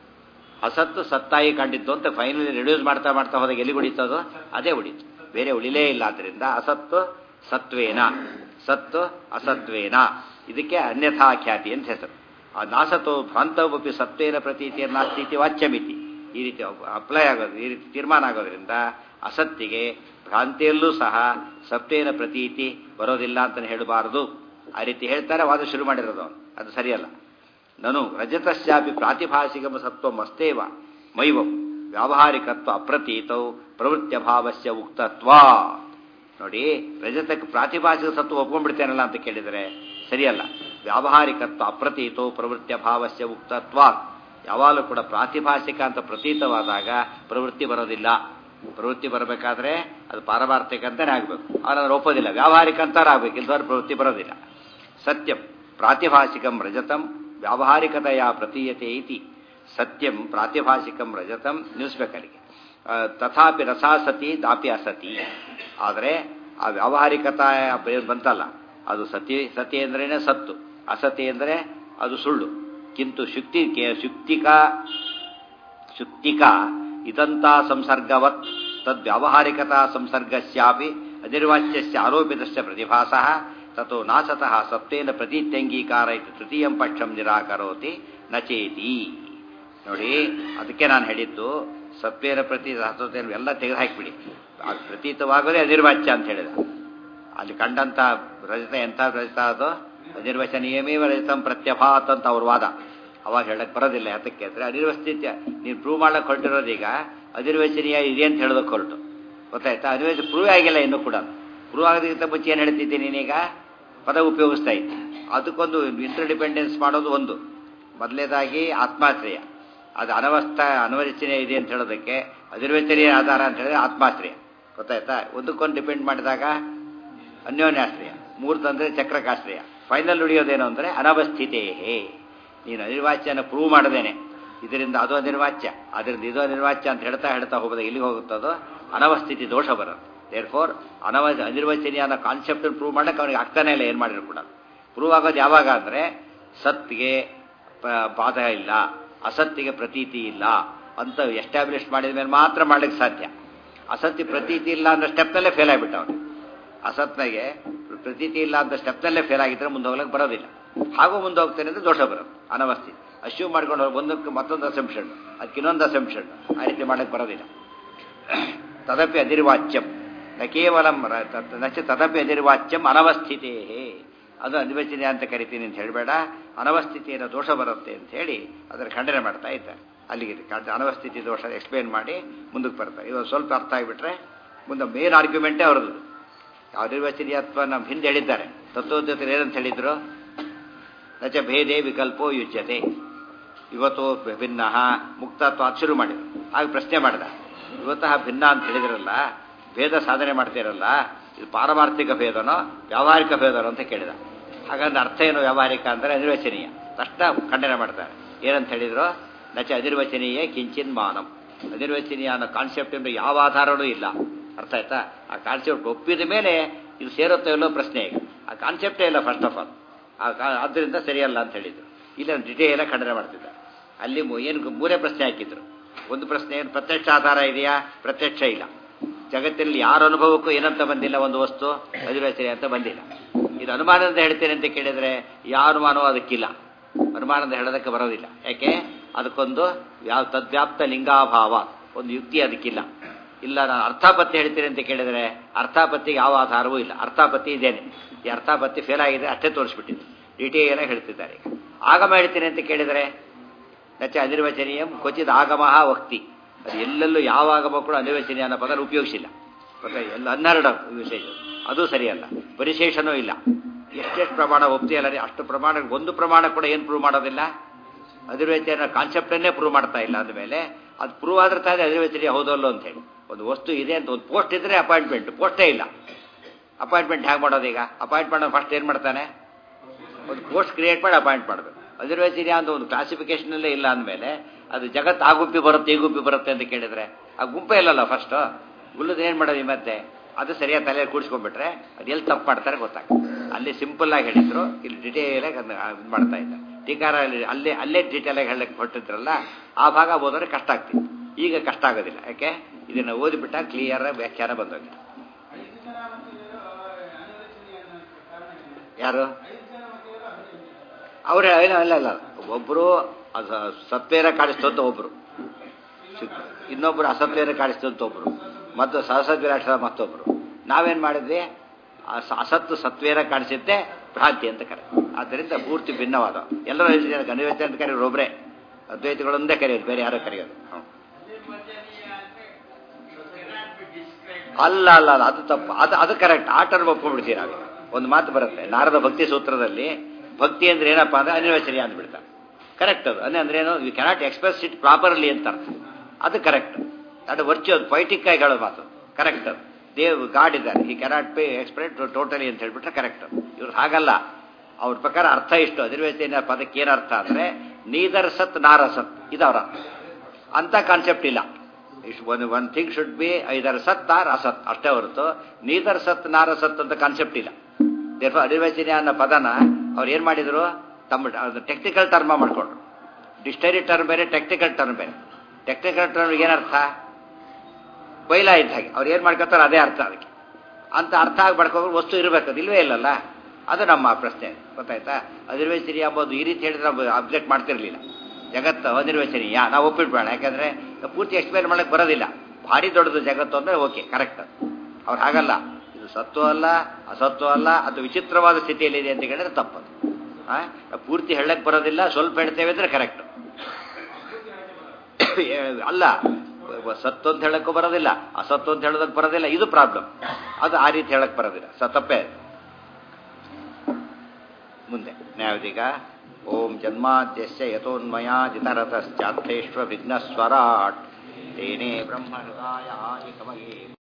[SPEAKER 1] ಅಸತ್ತು ಸತ್ತಾಗಿ ಕಂಡಿದ್ದು ಅಂತ ಫೈನಲಿ ರಿಡ್ಯೂಸ್ ಮಾಡ್ತಾ ಮಾಡ್ತಾ ಹೋದಾಗ ಎಲ್ಲಿ ಉಳಿತದೋ ಅದೇ ಉಳಿತು ಬೇರೆ ಉಳಿಲೇ ಇಲ್ಲ ಆದ್ರಿಂದ ಅಸತ್ತು ಸತ್ವೇನ ಸತ್ತು ಅಸತ್ವೇನ ಇದಕ್ಕೆ ಅನ್ಯಥಾ ಖ್ಯಾತಿ ಅಂತ ಹೆಸರು ಆ ನಾಸತ್ತು ಭ್ರಾಂತವಪಿ ಸತ್ವೇನ ಪ್ರತೀತಿಯ ಸ್ಥಿತಿ ವಾಚ್ಯಮಿತಿ ಈ ರೀತಿ ಅಪ್ಲೈ ಆಗೋದು ಈ ರೀತಿ ತೀರ್ಮಾನ ಆಗೋದ್ರಿಂದ ಅಸತ್ತಿಗೆ ಭ್ರಾಂತಿಯಲ್ಲೂ ಸಹ ಸತ್ವೇನ ಪ್ರತೀತಿ ಬರೋದಿಲ್ಲ ಅಂತ ಹೇಳಬಾರದು ಆ ರೀತಿ ಹೇಳ್ತಾರೆ ವಾದ ಶುರು ಮಾಡಿರೋದು ಅವನು ಅದು ಸರಿಯಲ್ಲ ನನು ರಜತಸ್ಯಾಪಿ ಪ್ರಾತಿಭಾಷಿಕ ಸತ್ವಂ ಅಸ್ತೇವ ಮೈವಂ ವ್ಯಾವಹಾರಿಕತ್ವ ಅಪ್ರತೀತೌ ಪ್ರವೃತ್ಯಭಾವಸ್ಯ ಉಕ್ತತ್ವ ನೋಡಿ ರಜತಕ್ಕೆ ಪ್ರಾತಿಭಾಷಿಕ ಸತ್ವ ಒಪ್ಕೊಂಡ್ಬಿಡ್ತೇನಲ್ಲ ಅಂತ ಕೇಳಿದರೆ ಸರಿಯಲ್ಲ ವ್ಯಾವಹಾರಿಕತ್ವ ಅಪ್ರತೀತೋ ಪ್ರವೃತ್ಯ ಭಾವಸ್ಯ ಉಕ್ತತ್ವ ಯಾವಾಗಲೂ ಕೂಡ ಪ್ರಾತಿಭಾಷಿಕ ಅಂತ ಪ್ರತೀತವಾದಾಗ ಪ್ರವೃತ್ತಿ ಬರೋದಿಲ್ಲ ಪ್ರವೃತ್ತಿ ಬರಬೇಕಾದ್ರೆ ಅದು ಪಾರಮಾರ್ಥಿಕ ಅಂತಾನೆ ಆಗಬೇಕು ಅವನನ್ನು ಒಪ್ಪೋದಿಲ್ಲ ವ್ಯಾವಹಾರಿಕ ಅಂತಾರ ಆಗ್ಬೇಕು ಇಲ್ದವ್ರು ಪ್ರವೃತ್ತಿ ಬರೋದಿಲ್ಲ ಸತ್ಯಂ ಪ್ರಾತಿಭಾಷಿಕಂ ರಜತಂ ವ್ಯಾವಹಾರಿಕತೆಯ ಪ್ರತೀಯತೆ ಇತಿ ಸತ್ಯಂ ಪ್ರಾತಿಭಾಷಿಕಂ ರಜತಂ ನಿಲ್ಲಿಸ್ಬೇಕಲ್ಲಿಗೆ ಆ, ತಥಾಪಿ ರಸಾಸತಿ ದಾಪಿ ಅಸತಿ ಆದರೆ ಆ ವ್ಯಾವಹಾರಿಕತಾ ಏನ್ ಬಂತಲ್ಲ ಅದು ಸತಿ ಸತಿ ಅಂದ್ರೇನೆ ಸತ್ತು ಅಸತಿ ಅಂದರೆ ಅದು ಸುಳ್ಳು ಕಿಂತು ಶುಕ್ತಿ ಶುಕ್ತಿಕ ಶುಕ್ತಿಕ ಇದಂತ ಸಂಸರ್ಗವತ್ ತದ್ ವ್ಯಾವಹಾರಿಕತಾ ಸಂಸರ್ಗಸ್ಯಾಪಿ ಅನಿರ್ವಾಚ್ಯಸ್ಯ ಆರೋಪಿತಸ್ಯ ಪ್ರತಿಭಾಸಃ ತಥೋ ನಾಸತಃ ಸತ್ವೇನ ಪ್ರತೀತ್ಯಂಗೀಕಾರ ಇತಿ ತೃತೀಯಂ ಪಕ್ಷಂ ನಿರಾಕರೋತಿ ನಚೇತಿ ನೋಡಿ ಅದಕ್ಕೆ ನಾನು ಹೇಳಿದ್ದು ಸತ್ವೇನ ಪ್ರತಿ ಸತ್ವೇನ ಎಲ್ಲ ತೆಗೆದು ಹಾಕಿಬಿಡಿ ಅದು ಪ್ರತೀತವಾಗೋದೇ ಅನಿರ್ವಾಚ್ಯ ಅಂತ ಹೇಳಿದ ಅಲ್ಲಿ ಕಂಡಂತ ರಜತ ಎಂಥ ರಜತ ಅದು ಅನಿರ್ವಚನೀಯಮೇವ ರಜತಂ ಪ್ರತ್ಯಭಾತ್ ಅಂತ ಅವ್ರ ವಾದ ಅವಾಗ ಹೇಳಕ್ ಬರೋದಿಲ್ಲ ಯಾತಕ್ಕೆ ಅಂದ್ರೆ ಅನಿರ್ವಸ್ಥಿತ್ಯ ನೀನು ಪ್ರೂವ್ ಮಾಡಕ್ ಹೊರಟಿರೋದೀಗ ಅನಿರ್ವಚನೀಯ ಇದೆ ಅಂತ ಹೇಳೋದಕ್ಕೆ ಹೊರಟು ಗೊತ್ತಾಯ್ತಾ ಅನಿರ್ವಚ ಪ್ರೂವ್ ಆಗಿಲ್ಲ ಇನ್ನೂ ಕೂಡ ಪ್ರೂವ್ ಆಗೋದಕ್ಕಿಂತ ಮುಂಚೆ ಏನು ಹೇಳ್ತಿದ್ದೀನಿ ನೀನೀಗ ಪದ ಉಪಯೋಗಿಸ್ತಾ ಇದ್ದೆ ಅದಕ್ಕೊಂದು ಇಂಟರ್ ಡಿಪೆಂಡೆನ್ಸ್ ಮಾಡೋದು ಒಂದು ಮೊದಲನೇದಾಗಿ ಆತ್ಮಾಶ್ರಯ ಅದು ಅನವಸ್ಥ ಅನವಚನೆ ಇದೆ ಅಂತ ಹೇಳೋದಕ್ಕೆ ಅನಿರ್ವಚನೀಯ ಆಧಾರ ಅಂತ ಹೇಳಿದ್ರೆ ಆತ್ಮಾಶ್ರಯ ಗೊತ್ತಾಯ್ತಾ ಒಂದಕ್ಕೊಂದು ಡಿಪೆಂಡ್ ಮಾಡಿದಾಗ ಅನ್ಯೋನ್ಯಾಶ್ರಯ ಮೂರ್ತಂದ್ರೆ ಚಕ್ರಕಾಶ್ರಯ ಫೈನಲ್ ಉಳಿಯೋದೇನು ಅಂದರೆ ಅನವಸ್ಥಿತೇ ನೀನು ಅನಿರ್ವಾಚ್ಯನ ಪ್ರೂವ್ ಮಾಡದೇನೆ ಇದರಿಂದ ಅದು ಅನಿರ್ವಾಚ್ಯ ಅದರಿಂದ ಇದು ಅನಿರ್ವಾಚ್ಯ ಅಂತ ಹೇಳ್ತಾ ಹೇಳ್ತಾ ಹೋಗೋದು ಎಲ್ಲಿಗೆ ಹೋಗುತ್ತದೋ ಅನವಸ್ಥಿತಿ ದೋಷ ಬರುತ್ತೆ ದೇರ್ ಫೋರ್ ಅನವ ಅನಿರ್ವಚನೀಯ ಅನ್ನೋ ಕಾನ್ಸೆಪ್ಟ್ ಪ್ರೂವ್ ಮಾಡಕ್ಕೆ ಅವನಿಗೆ ಆಗ್ತಾನೆ ಇಲ್ಲ ಏನು ಮಾಡಿದ್ರು ಕೂಡ ಪ್ರೂವ್ ಆಗೋದು ಯಾವಾಗ ಅಂದರೆ ಸತ್ಗೆ ಪ- ಬಾಧ ಇಲ್ಲ ಅಸತ್ತಿಗೆ ಪ್ರತೀತಿ ಇಲ್ಲ ಅಂತ ಎಸ್ಟಾಬ್ಲಿಷ್ ಮಾಡಿದ ಮೇಲೆ ಮಾತ್ರ ಮಾಡ್ಲಿಕ್ಕೆ ಸಾಧ್ಯ ಅಸತ್ಯ ಪ್ರತೀತಿ ಇಲ್ಲ ಅನ್ನೋ ಸ್ಟೆಪ್ನಲ್ಲೇ ಫೇಲ್ ಆಗಿಬಿಟ್ಟ ಅವನು ಅಸತ್ನಾಗೆ ಪ್ರತೀತಿ ಇಲ್ಲ ಅಂತ ಸ್ಟೆಪ್ನಲ್ಲೇ ಫೇಲ್ ಆಗಿದ್ರೆ ಮುಂದೆ ಹೋಗ್ಲಿಕ್ಕೆ ಬರೋದಿಲ್ಲ ಹಾಗೂ ಮುಂದೆ ಹೋಗ್ತೇನೆ ಅಂದರೆ ದೋಷ ಬರೋದು ಅನವಸ್ಥಿತಿ ಅಶ್ಯೂ ಮಾಡ್ಕೊಂಡು ಹೋಗಿ ಒಂದಕ್ಕೆ ಮತ್ತೊಂದು ಅಸಂಪ್ಷನ್ ಅದಕ್ಕೆ ಇನ್ನೊಂದು ಅಸಂಪ್ಷನ್ ಆ ರೀತಿ ಮಾಡಕ್ಕೆ ಬರೋದಿಲ್ಲ ತದಪಿ ಅದಿರ್ವಾಚ್ಯಂ ನ ಕೇವಲ ನಚ ತದಪಿ ಅದಿರ್ವಾಚ್ಯಂ ಅನವಸ್ಥಿತೇ ಅದು ಅನಿವಚನೆ ಅಂತ ಕರಿತೀನಿ ಅಂತ ಹೇಳಬೇಡ ಅನವಸ್ಥಿತಿಯನ್ನು ದೋಷ ಬರುತ್ತೆ ಅಂತ ಹೇಳಿ ಅದರ ಖಂಡನೆ ಮಾಡ್ತಾ ಇದ್ದಾರೆ ಅಲ್ಲಿಗೆ ಕ- ಅನವಸ್ಥಿತಿ ದೋಷ ಎಕ್ಸ್ಪ್ಲೇನ್ ಮಾಡಿ ಮುಂದಕ್ಕೆ ಬರ್ತಾರೆ ಇದು ಸ್ವಲ್ಪ ಅರ್ಥ ಆಗಿಬಿಟ್ರೆ ಮುಂದೆ ಮೇನ್ ಆರ್ಗ್ಯುಮೆಂಟೇ ಅವ್ರದ್ದು ಅನಿರ್ವಚನೀಯತ್ವ ನಮ್ಮ ಹಿಂದೆ ಹೇಳಿದ್ದಾರೆ ತತ್ವೋದ್ಯತರು ಏನಂತ ಹೇಳಿದ್ರು ನಚ ಭೇದೇ ವಿಕಲ್ಪೋ ಯುಜ್ಯತೆ ಇವತ್ತು ಭಿನ್ನ ಮುಕ್ತತ್ವ ಶುರು ಮಾಡಿದ್ರು ಆಗ ಪ್ರಶ್ನೆ ಮಾಡಿದ ಇವತ್ತಃ ಭಿನ್ನ ಅಂತ ಹೇಳಿದ್ರಲ್ಲ ಭೇದ ಸಾಧನೆ ಮಾಡ್ತೀರಲ್ಲ ಇದು ಪಾರಮಾರ್ಥಿಕ ಭೇದನೋ ವ್ಯಾವಹಾರಿಕ ಭೇದನೋ ಅಂತ ಕೇಳಿದ ಹಾಗಾದ್ರೆ ಅರ್ಥ ಏನು ವ್ಯಾವಹಾರಿಕ ಅಂದರೆ ಅನಿರ್ವಚನೀಯ ತಕ್ಷಣ ಖಂಡನೆ ಮಾಡ್ತಾರೆ ಏನಂತ ಹೇಳಿದ್ರು ನಚ ಅನಿರ್ವಚನೀಯ ಕಿಂಚಿನ್ ಮಾನಂ ಅನಿರ್ವಚನೀಯ ಅನ್ನೋ ಕಾನ್ಸೆಪ್ಟ್ ಅಂದ್ರೆ ಯಾವ ಆಧಾರವೂ ಇಲ್ಲ ಅರ್ಥ ಆಯ್ತಾ ಆ ಕಾನ್ಸೆಪ್ಟ್ ಒಪ್ಪಿದ ಮೇಲೆ ಇದು ಸೇರುತ್ತೋ ಇಲ್ಲೋ ಪ್ರಶ್ನೆ ಈಗ ಆ ಕಾನ್ಸೆಪ್ಟೇ ಇಲ್ಲ ಫಸ್ಟ್ ಆಫ್ ಆಲ್ ಆದ್ದರಿಂದ ಸರಿಯಲ್ಲ ಅಂತ ಹೇಳಿದ್ರು ಇಲ್ಲ ಡಿಟೇಲ್ ಖಂಡನೆ ಮಾಡ್ತಿದ್ದ ಅಲ್ಲಿ ಮು- ಏನು ಮೂರೇ ಪ್ರಶ್ನೆ ಹಾಕಿದ್ರು ಒಂದು ಪ್ರಶ್ನೆ ಏನು ಪ್ರತ್ಯಕ್ಷ ಆಧಾರ ಇದೆಯಾ ಪ್ರತ್ಯಕ್ಷ ಇಲ್ಲ ಜಗತ್ತಿನಲ್ಲಿ ಯಾರ ಅನುಭವಕ್ಕೂ ಏನಂತ ಬಂದಿಲ್ಲ ಒಂದು ವಸ್ತು ಅದಿರ್ವಚನೆ ಅಂತ ಬಂದಿಲ್ಲ ಇದು ಅನುಮಾನದಿಂದ ಹೇಳ್ತೇನೆ ಅಂತ ಕೇಳಿದ್ರೆ ಯಾವ ಅನುಮಾನವೂ ಅದಕ್ಕಿಲ್ಲ ಅನುಮಾನದಿಂದ ಹೇಳೋದಕ್ಕೆ ಬರೋದಿಲ್ಲ ಯಾಕೆ ಅದಕ್ಕೊಂದು ಯಾವ ತದ್ವ್ಯಾಪ್ತ ಲಿಂಗಾಭಾವ ಒಂದು ಯುಕ್ತಿ ಅದಕ್ಕಿಲ್ಲ ಇಲ್ಲ ನಾನು ಅರ್ಥಾಪತ್ತಿ ಹೇಳ್ತೀನಿ ಅಂತ ಕೇಳಿದ್ರೆ ಅರ್ಥಾಪತ್ತಿಗೆ ಯಾವ ಆಧಾರವೂ ಇಲ್ಲ ಅರ್ಥಾಪತ್ತಿ ಇದೇನೆ ಈ ಅರ್ಥಾಪತ್ತಿ ಫೇಲ್ ಆಗಿದೆ ಅಷ್ಟೇ ತೋರಿಸ್ಬಿಟ್ಟಿದೆ ಡಿಟೇಲ್ ಆಗಿ ಹೇಳ್ತಿದ್ದಾರೆ ಈಗ ಆಗಮ ಹೇಳ್ತೀನಿ ಅಂತ ಕೇಳಿದರೆ ನಚ ಅನಿರ್ವಚನೀಯಂ ಕ್ವಚಿತ್ ಆಗಮಃ ವಕ್ತಿ ಅದು ಎಲ್ಲೆಲ್ಲೂ ಯಾವ ಆಗಮ ಕೂಡ ಅನಿರ್ವಚನೀಯ ಅನ್ನೋ ಪದ ಉಪಯೋಗಿಸಿಲ್ಲ ಗೊತ್ತಾ ಎಲ್ಲ ಹನ್ನೆರಡು ವಿಶೇಷ ಅದು ಸರಿಯಲ್ಲ ಪರಿಶೇಷನೂ ಇಲ್ಲ ಎಷ್ಟೆಷ್ಟು ಪ್ರಮಾಣ ಒಪ್ತಿಯಲ್ಲ ರೀ ಅಷ್ಟು ಪ್ರಮಾಣ ಒಂದು ಪ್ರಮಾಣ ಕೂಡ ಏನು ಪ್ರೂವ್ ಮಾಡೋದಿಲ್ಲ ಅನಿರ್ವಚನ ಕಾನ್ಸೆಪ್ಟನ್ನೇ ಪ್ರೂವ್ ಮಾಡ್ತಾ ಇಲ್ಲ ಅಂದಮೇಲೆ ಅದು ಪ್ರೂವ್ ಆದ್ರೆ ತಾನೇ ಅನಿರ್ವಚನೀಯ ಹೌದಲ್ಲೋ ಅಂತ ಹೇಳಿ ಒಂದು ವಸ್ತು ಇದೆ ಅಂತ ಒಂದು ಪೋಸ್ಟ್ ಇದ್ರೆ ಅಪಾಯಿಂಟ್ಮೆಂಟ್ ಪೋಸ್ಟೇ ಇಲ್ಲ ಅಪಾಯಿಂಟ್ಮೆಂಟ್ ಹೇಗೆ ಮಾಡೋದು ಈಗ ಅಪಾಯಿಂಟ್ಮೆಂಟ್ ಫಸ್ಟ್ ಏನು ಮಾಡ್ತಾನೆ ಒಂದು ಪೋಸ್ಟ್ ಕ್ರಿಯೇಟ್ ಮಾಡಿ ಅಪಾಯಿಂಟ್ ಮಾಡಬೇಕು ಅನಿರ್ವಚನೀಯ ಅಂತ ಒಂದು ಕ್ಲಾಸಿಫಿಕೇಶನಲ್ಲೇ ಇಲ್ಲ ಅಂದಮೇಲೆ ಅದು ಜಗತ್ತು ಆ ಗುಂಪಿ ಬರುತ್ತೆ ಈ ಗುಂಪಿ ಬರುತ್ತೆ ಅಂತ ಕೇಳಿದ್ರೆ ಆ ಗುಂಪೇ ಇಲ್ಲಲ್ಲ ಫಸ್ಟು ಗುಲ್ಲದ ಏನು ಮಾಡೋದು ಈ ಮತ್ತೆ ಅದು ಸರಿಯಾಗಿ ತಲೆಯಲ್ಲಿ ಕೂಡಿಸ್ಕೊಂಡ್ಬಿಟ್ರೆ ಅದು ಎಲ್ಲಿ ತಪ್ಪು ಮಾಡ್ತಾರೆ ಗೊತ್ತಾಗ್ತದೆ ಅಲ್ಲಿ ಸಿಂಪಲ್ ಆಗಿ ಹೇಳಿದ್ರು ಇಲ್ಲಿ ಡಿಟೇಲ್ ಆಗಿ ಅದನ್ನ ಇದು ಮಾಡ್ತಾ ಇದ್ದಾರೆ ಟೀಕಾರ ಅಲ್ಲೇ ಅಲ್ಲೇ ಡೀಟೇಲ್ ಆಗಿ ಹೇಳಕ್ಕೆ ಹೊರಟಿದ್ರಲ್ಲ ಆ ಭಾಗ ಓದೋದ್ರೆ ಕಷ್ಟ ಆಗ್ತಿತ್ತು ಈಗ ಕಷ್ಟ ಆಗೋದಿಲ್ಲ ಯಾಕೆ ಇದನ್ನು ಓದಿಬಿಟ್ಟ ಕ್ಲಿಯರ್ ವ್ಯಾಖ್ಯಾನ ಬಂದೋಗಿದೆ ಯಾರು ಅವರೇ ಇಲ್ಲ ಇಲ್ಲ ಇಲ್ಲ ಒಬ್ಬರು ಸತ್ವೇನ ಕಾಣಿಸ್ತು ಅಂತ ಒಬ್ಬರು ಇನ್ನೊಬ್ಬರು ಅಸತ್ವೇನ ಕಾಣಿಸ್ತು ಅಂತ ಒಬ್ಬರು ಮತ್ತು ಸಹಸದ್ ವಿರಾಟ ಮತ್ತೊಬ್ಬರು ನಾವೇನು ಮಾಡಿದ್ವಿ ಆ ಸ- ಅಸತ್ತು ಸತ್ವೇನ ಕಾಣಿಸುತ್ತೆ ಭ್ರಾಂತಿ ಅಂತ ಕರೆ ಆದ್ದರಿಂದ ಪೂರ್ತಿ ಭಿನ್ನವಾದ ಎಲ್ಲರೂ ಅನಿವಚನೆ ಅಂತ ಕರೆಯೋರು ಒಬ್ಬರೇ ಅದ್ವೈತಗಳೊಂದೇ ಕರೆಯೋದು ಬೇರೆ ಯಾರೋ ಕರೆಯೋದು ಹ್ಮ್. ಅಲ್ಲ ಅಲ್ಲ ಅಲ್ಲ ಅದು ತಪ್ಪು ಅದು ಅದು ಕರೆಕ್ಟ್ ಆ ಟರ್ಮ್ ಒಪ್ಕೊಂಡ್ಬಿಡ್ತೀವಿ ನಾವೀಗ ಒಂದು ಮಾತು ಬರುತ್ತೆ ನಾರದ ಭಕ್ತಿ ಸೂತ್ರದಲ್ಲಿ ಭಕ್ತಿ ಅಂದ್ರೆ ಏನಪ್ಪಾ ಅಂದ್ರೆ ಅನಿರ್ವಚನೀಯ ಅಂದ್ಬಿಡ್ತಾರೆ ಕರೆಕ್ಟ್ ಅದು ಅಂದ್ರೆ ಅಂದ್ರೆ ಏನು you cannot express it properly ಅಂತ ಅರ್ಥ ಅದು ಕರೆಕ್ಟ್ ಅದು ವರ್ಚು ಅದು ಪೊಯಿಟಿಕ್ ಆಗಿ ಹೇಳೋ ಮಾತು ಕರೆಕ್ಟ್ ಅದು ದೇವ್ ಗಾಡ್ ಇದ್ದಾರೆ ಈ ಕೆನಾಟ್ ಪೇ ಎಕ್ಸ್ಪ್ರೆಸ್ ಟೋಟಲಿ ಅಂತ ಹೇಳ್ಬಿಟ್ರೆ ಕರೆಕ್ಟ್ ಇವ್ರು ಹಾಗಲ್ಲ ಅವ್ರ ಪ್ರಕಾರ ಅರ್ಥ ಇಷ್ಟು ಅನಿರ್ವಚನ ಪದಕ್ಕೆ ಏನು ಅರ್ಥ ಅಂದ್ರೆ ನೀದರ್ ಸತ್ ನಾರ ಸತ್ ಇದು ಅವ್ರ ಅರ್ಥ ಅಂತ ಕಾನ್ಸೆಪ್ಟ್ ಇಲ್ಲ ಇಷ್ಟು ಒಂದು one thing should be either ಸತ್ ಆರ್ ಅಸತ್ ಅಷ್ಟೇ ಹೊರತು ನೀದರ್ ಸತ್ ನಾರ ಸತ್ ಅಂತ ಕಾನ್ಸೆಪ್ಟ್ ಇಲ್ಲ ದೇರ್ಫ ಅನಿರ್ವಚನೀಯ ಅನ್ನೋ ಪದನ ಅವ್ರು ಏನು ಮಾಡಿದ್ರು ತಮ್ಮ ಟೆಕ್ನಿಕಲ್ ಟರ್ಮ ಮಾಡ್ಕೊಂಡ್ರು ಡಿಕ್ಷನರಿ ಟರ್ಮ್ ಬೇರೆ ಟೆಕ್ನಿಕಲ್ ಟರ್ಮ್ ಬೇರೆ ಟೆಕ್ನಿಕಲ್ ಟರ್ಮ್ ಏನರ್ಥ ಬೈಲ ಇದ್ದ ಹಾಗೆ ಅವ್ರು ಏನು ಮಾಡ್ಕೊತಾರೆ ಅದೇ ಅರ್ಥ ಅದಕ್ಕೆ ಅಂತ ಅರ್ಥ ಆಗಿ ಮಾಡ್ಕೊಂಡು ವಸ್ತು ಇರಬೇಕು ಅದು ಇಲ್ವೇ ಇಲ್ಲಲ್ಲ ಅದು ನಮ್ಮ ಪ್ರಶ್ನೆ ಗೊತ್ತಾಯ್ತಾ ಅನಿರ್ವಚನೀಯ ಎಂಬುದು ಈ ರೀತಿ ಹೇಳಿದ್ರೆ ನಾವು ಅಬ್ಜೆಕ್ಟ್ ಮಾಡ್ತಿರ್ಲಿಲ್ಲ ಜಗತ್ತು ಅನಿರ್ವಚನೀಯ ನಾವು ಒಪ್ಪಿಟ್ಬೇಡ ಯಾಕಂದ್ರೆ ಪೂರ್ತಿ ಎಕ್ಸ್ಪ್ಲೇನ್ ಮಾಡಕ್ಕೆ ಬರೋದಿಲ್ಲ ಭಾರಿ ದೊಡ್ಡದು ಜಗತ್ತು ಅಂದ್ರೆ ಓಕೆ ಕರೆಕ್ಟ್ ಅವ್ರು ಹಾಗಲ್ಲ ಇದು ಸತ್ವ ಅಲ್ಲ ಅಸತ್ವ ಅಲ್ಲ ಅದು ವಿಚಿತ್ರವಾದ ಸ್ಥಿತಿಯಲ್ಲಿದೆ ಅಂತ ಹೇಳಿದ್ರೆ ತಪ್ಪದು ಆ? ಪೂರ್ತಿ ಹೇಳಕ್ ಬರೋದಿಲ್ಲ ಸ್ವಲ್ಪ ಹೇಳ್ತೇವೆ ಅಂದ್ರೆ ಕರೆಕ್ಟ್ ಅಲ್ಲ ಸತ್ತು ಅಂತ ಹೇಳಕ್ಕೂ ಬರೋದಿಲ್ಲ ಅಸತ್ತು ಅಂತ ಹೇಳೋದಕ್ಕೆ ಬರೋದಿಲ್ಲ ಇದು ಪ್ರಾಬ್ಲಮ್ ಅದು ಆ ರೀತಿ ಹೇಳಕ್ ಬರೋದಿಲ್ಲ ಸ ತಪ್ಪೇ ಅದು. ಮುಂದೆ ನ್ಯಾಯದೀಗ ಓಂ ಜನ್ಮಾದ್ಯಸ್ಯ ಯಥೋನ್ಮಯಾಜಿತರತಶ್ಚಾರ್ಥೇಶ್ವ ವಿಘ್ನಸ್ವರಾಟ್ ತೇನೇ ಬ್ರಹ್ಮ ಹೃದಯ ಆದಿ ಕಮಲೇ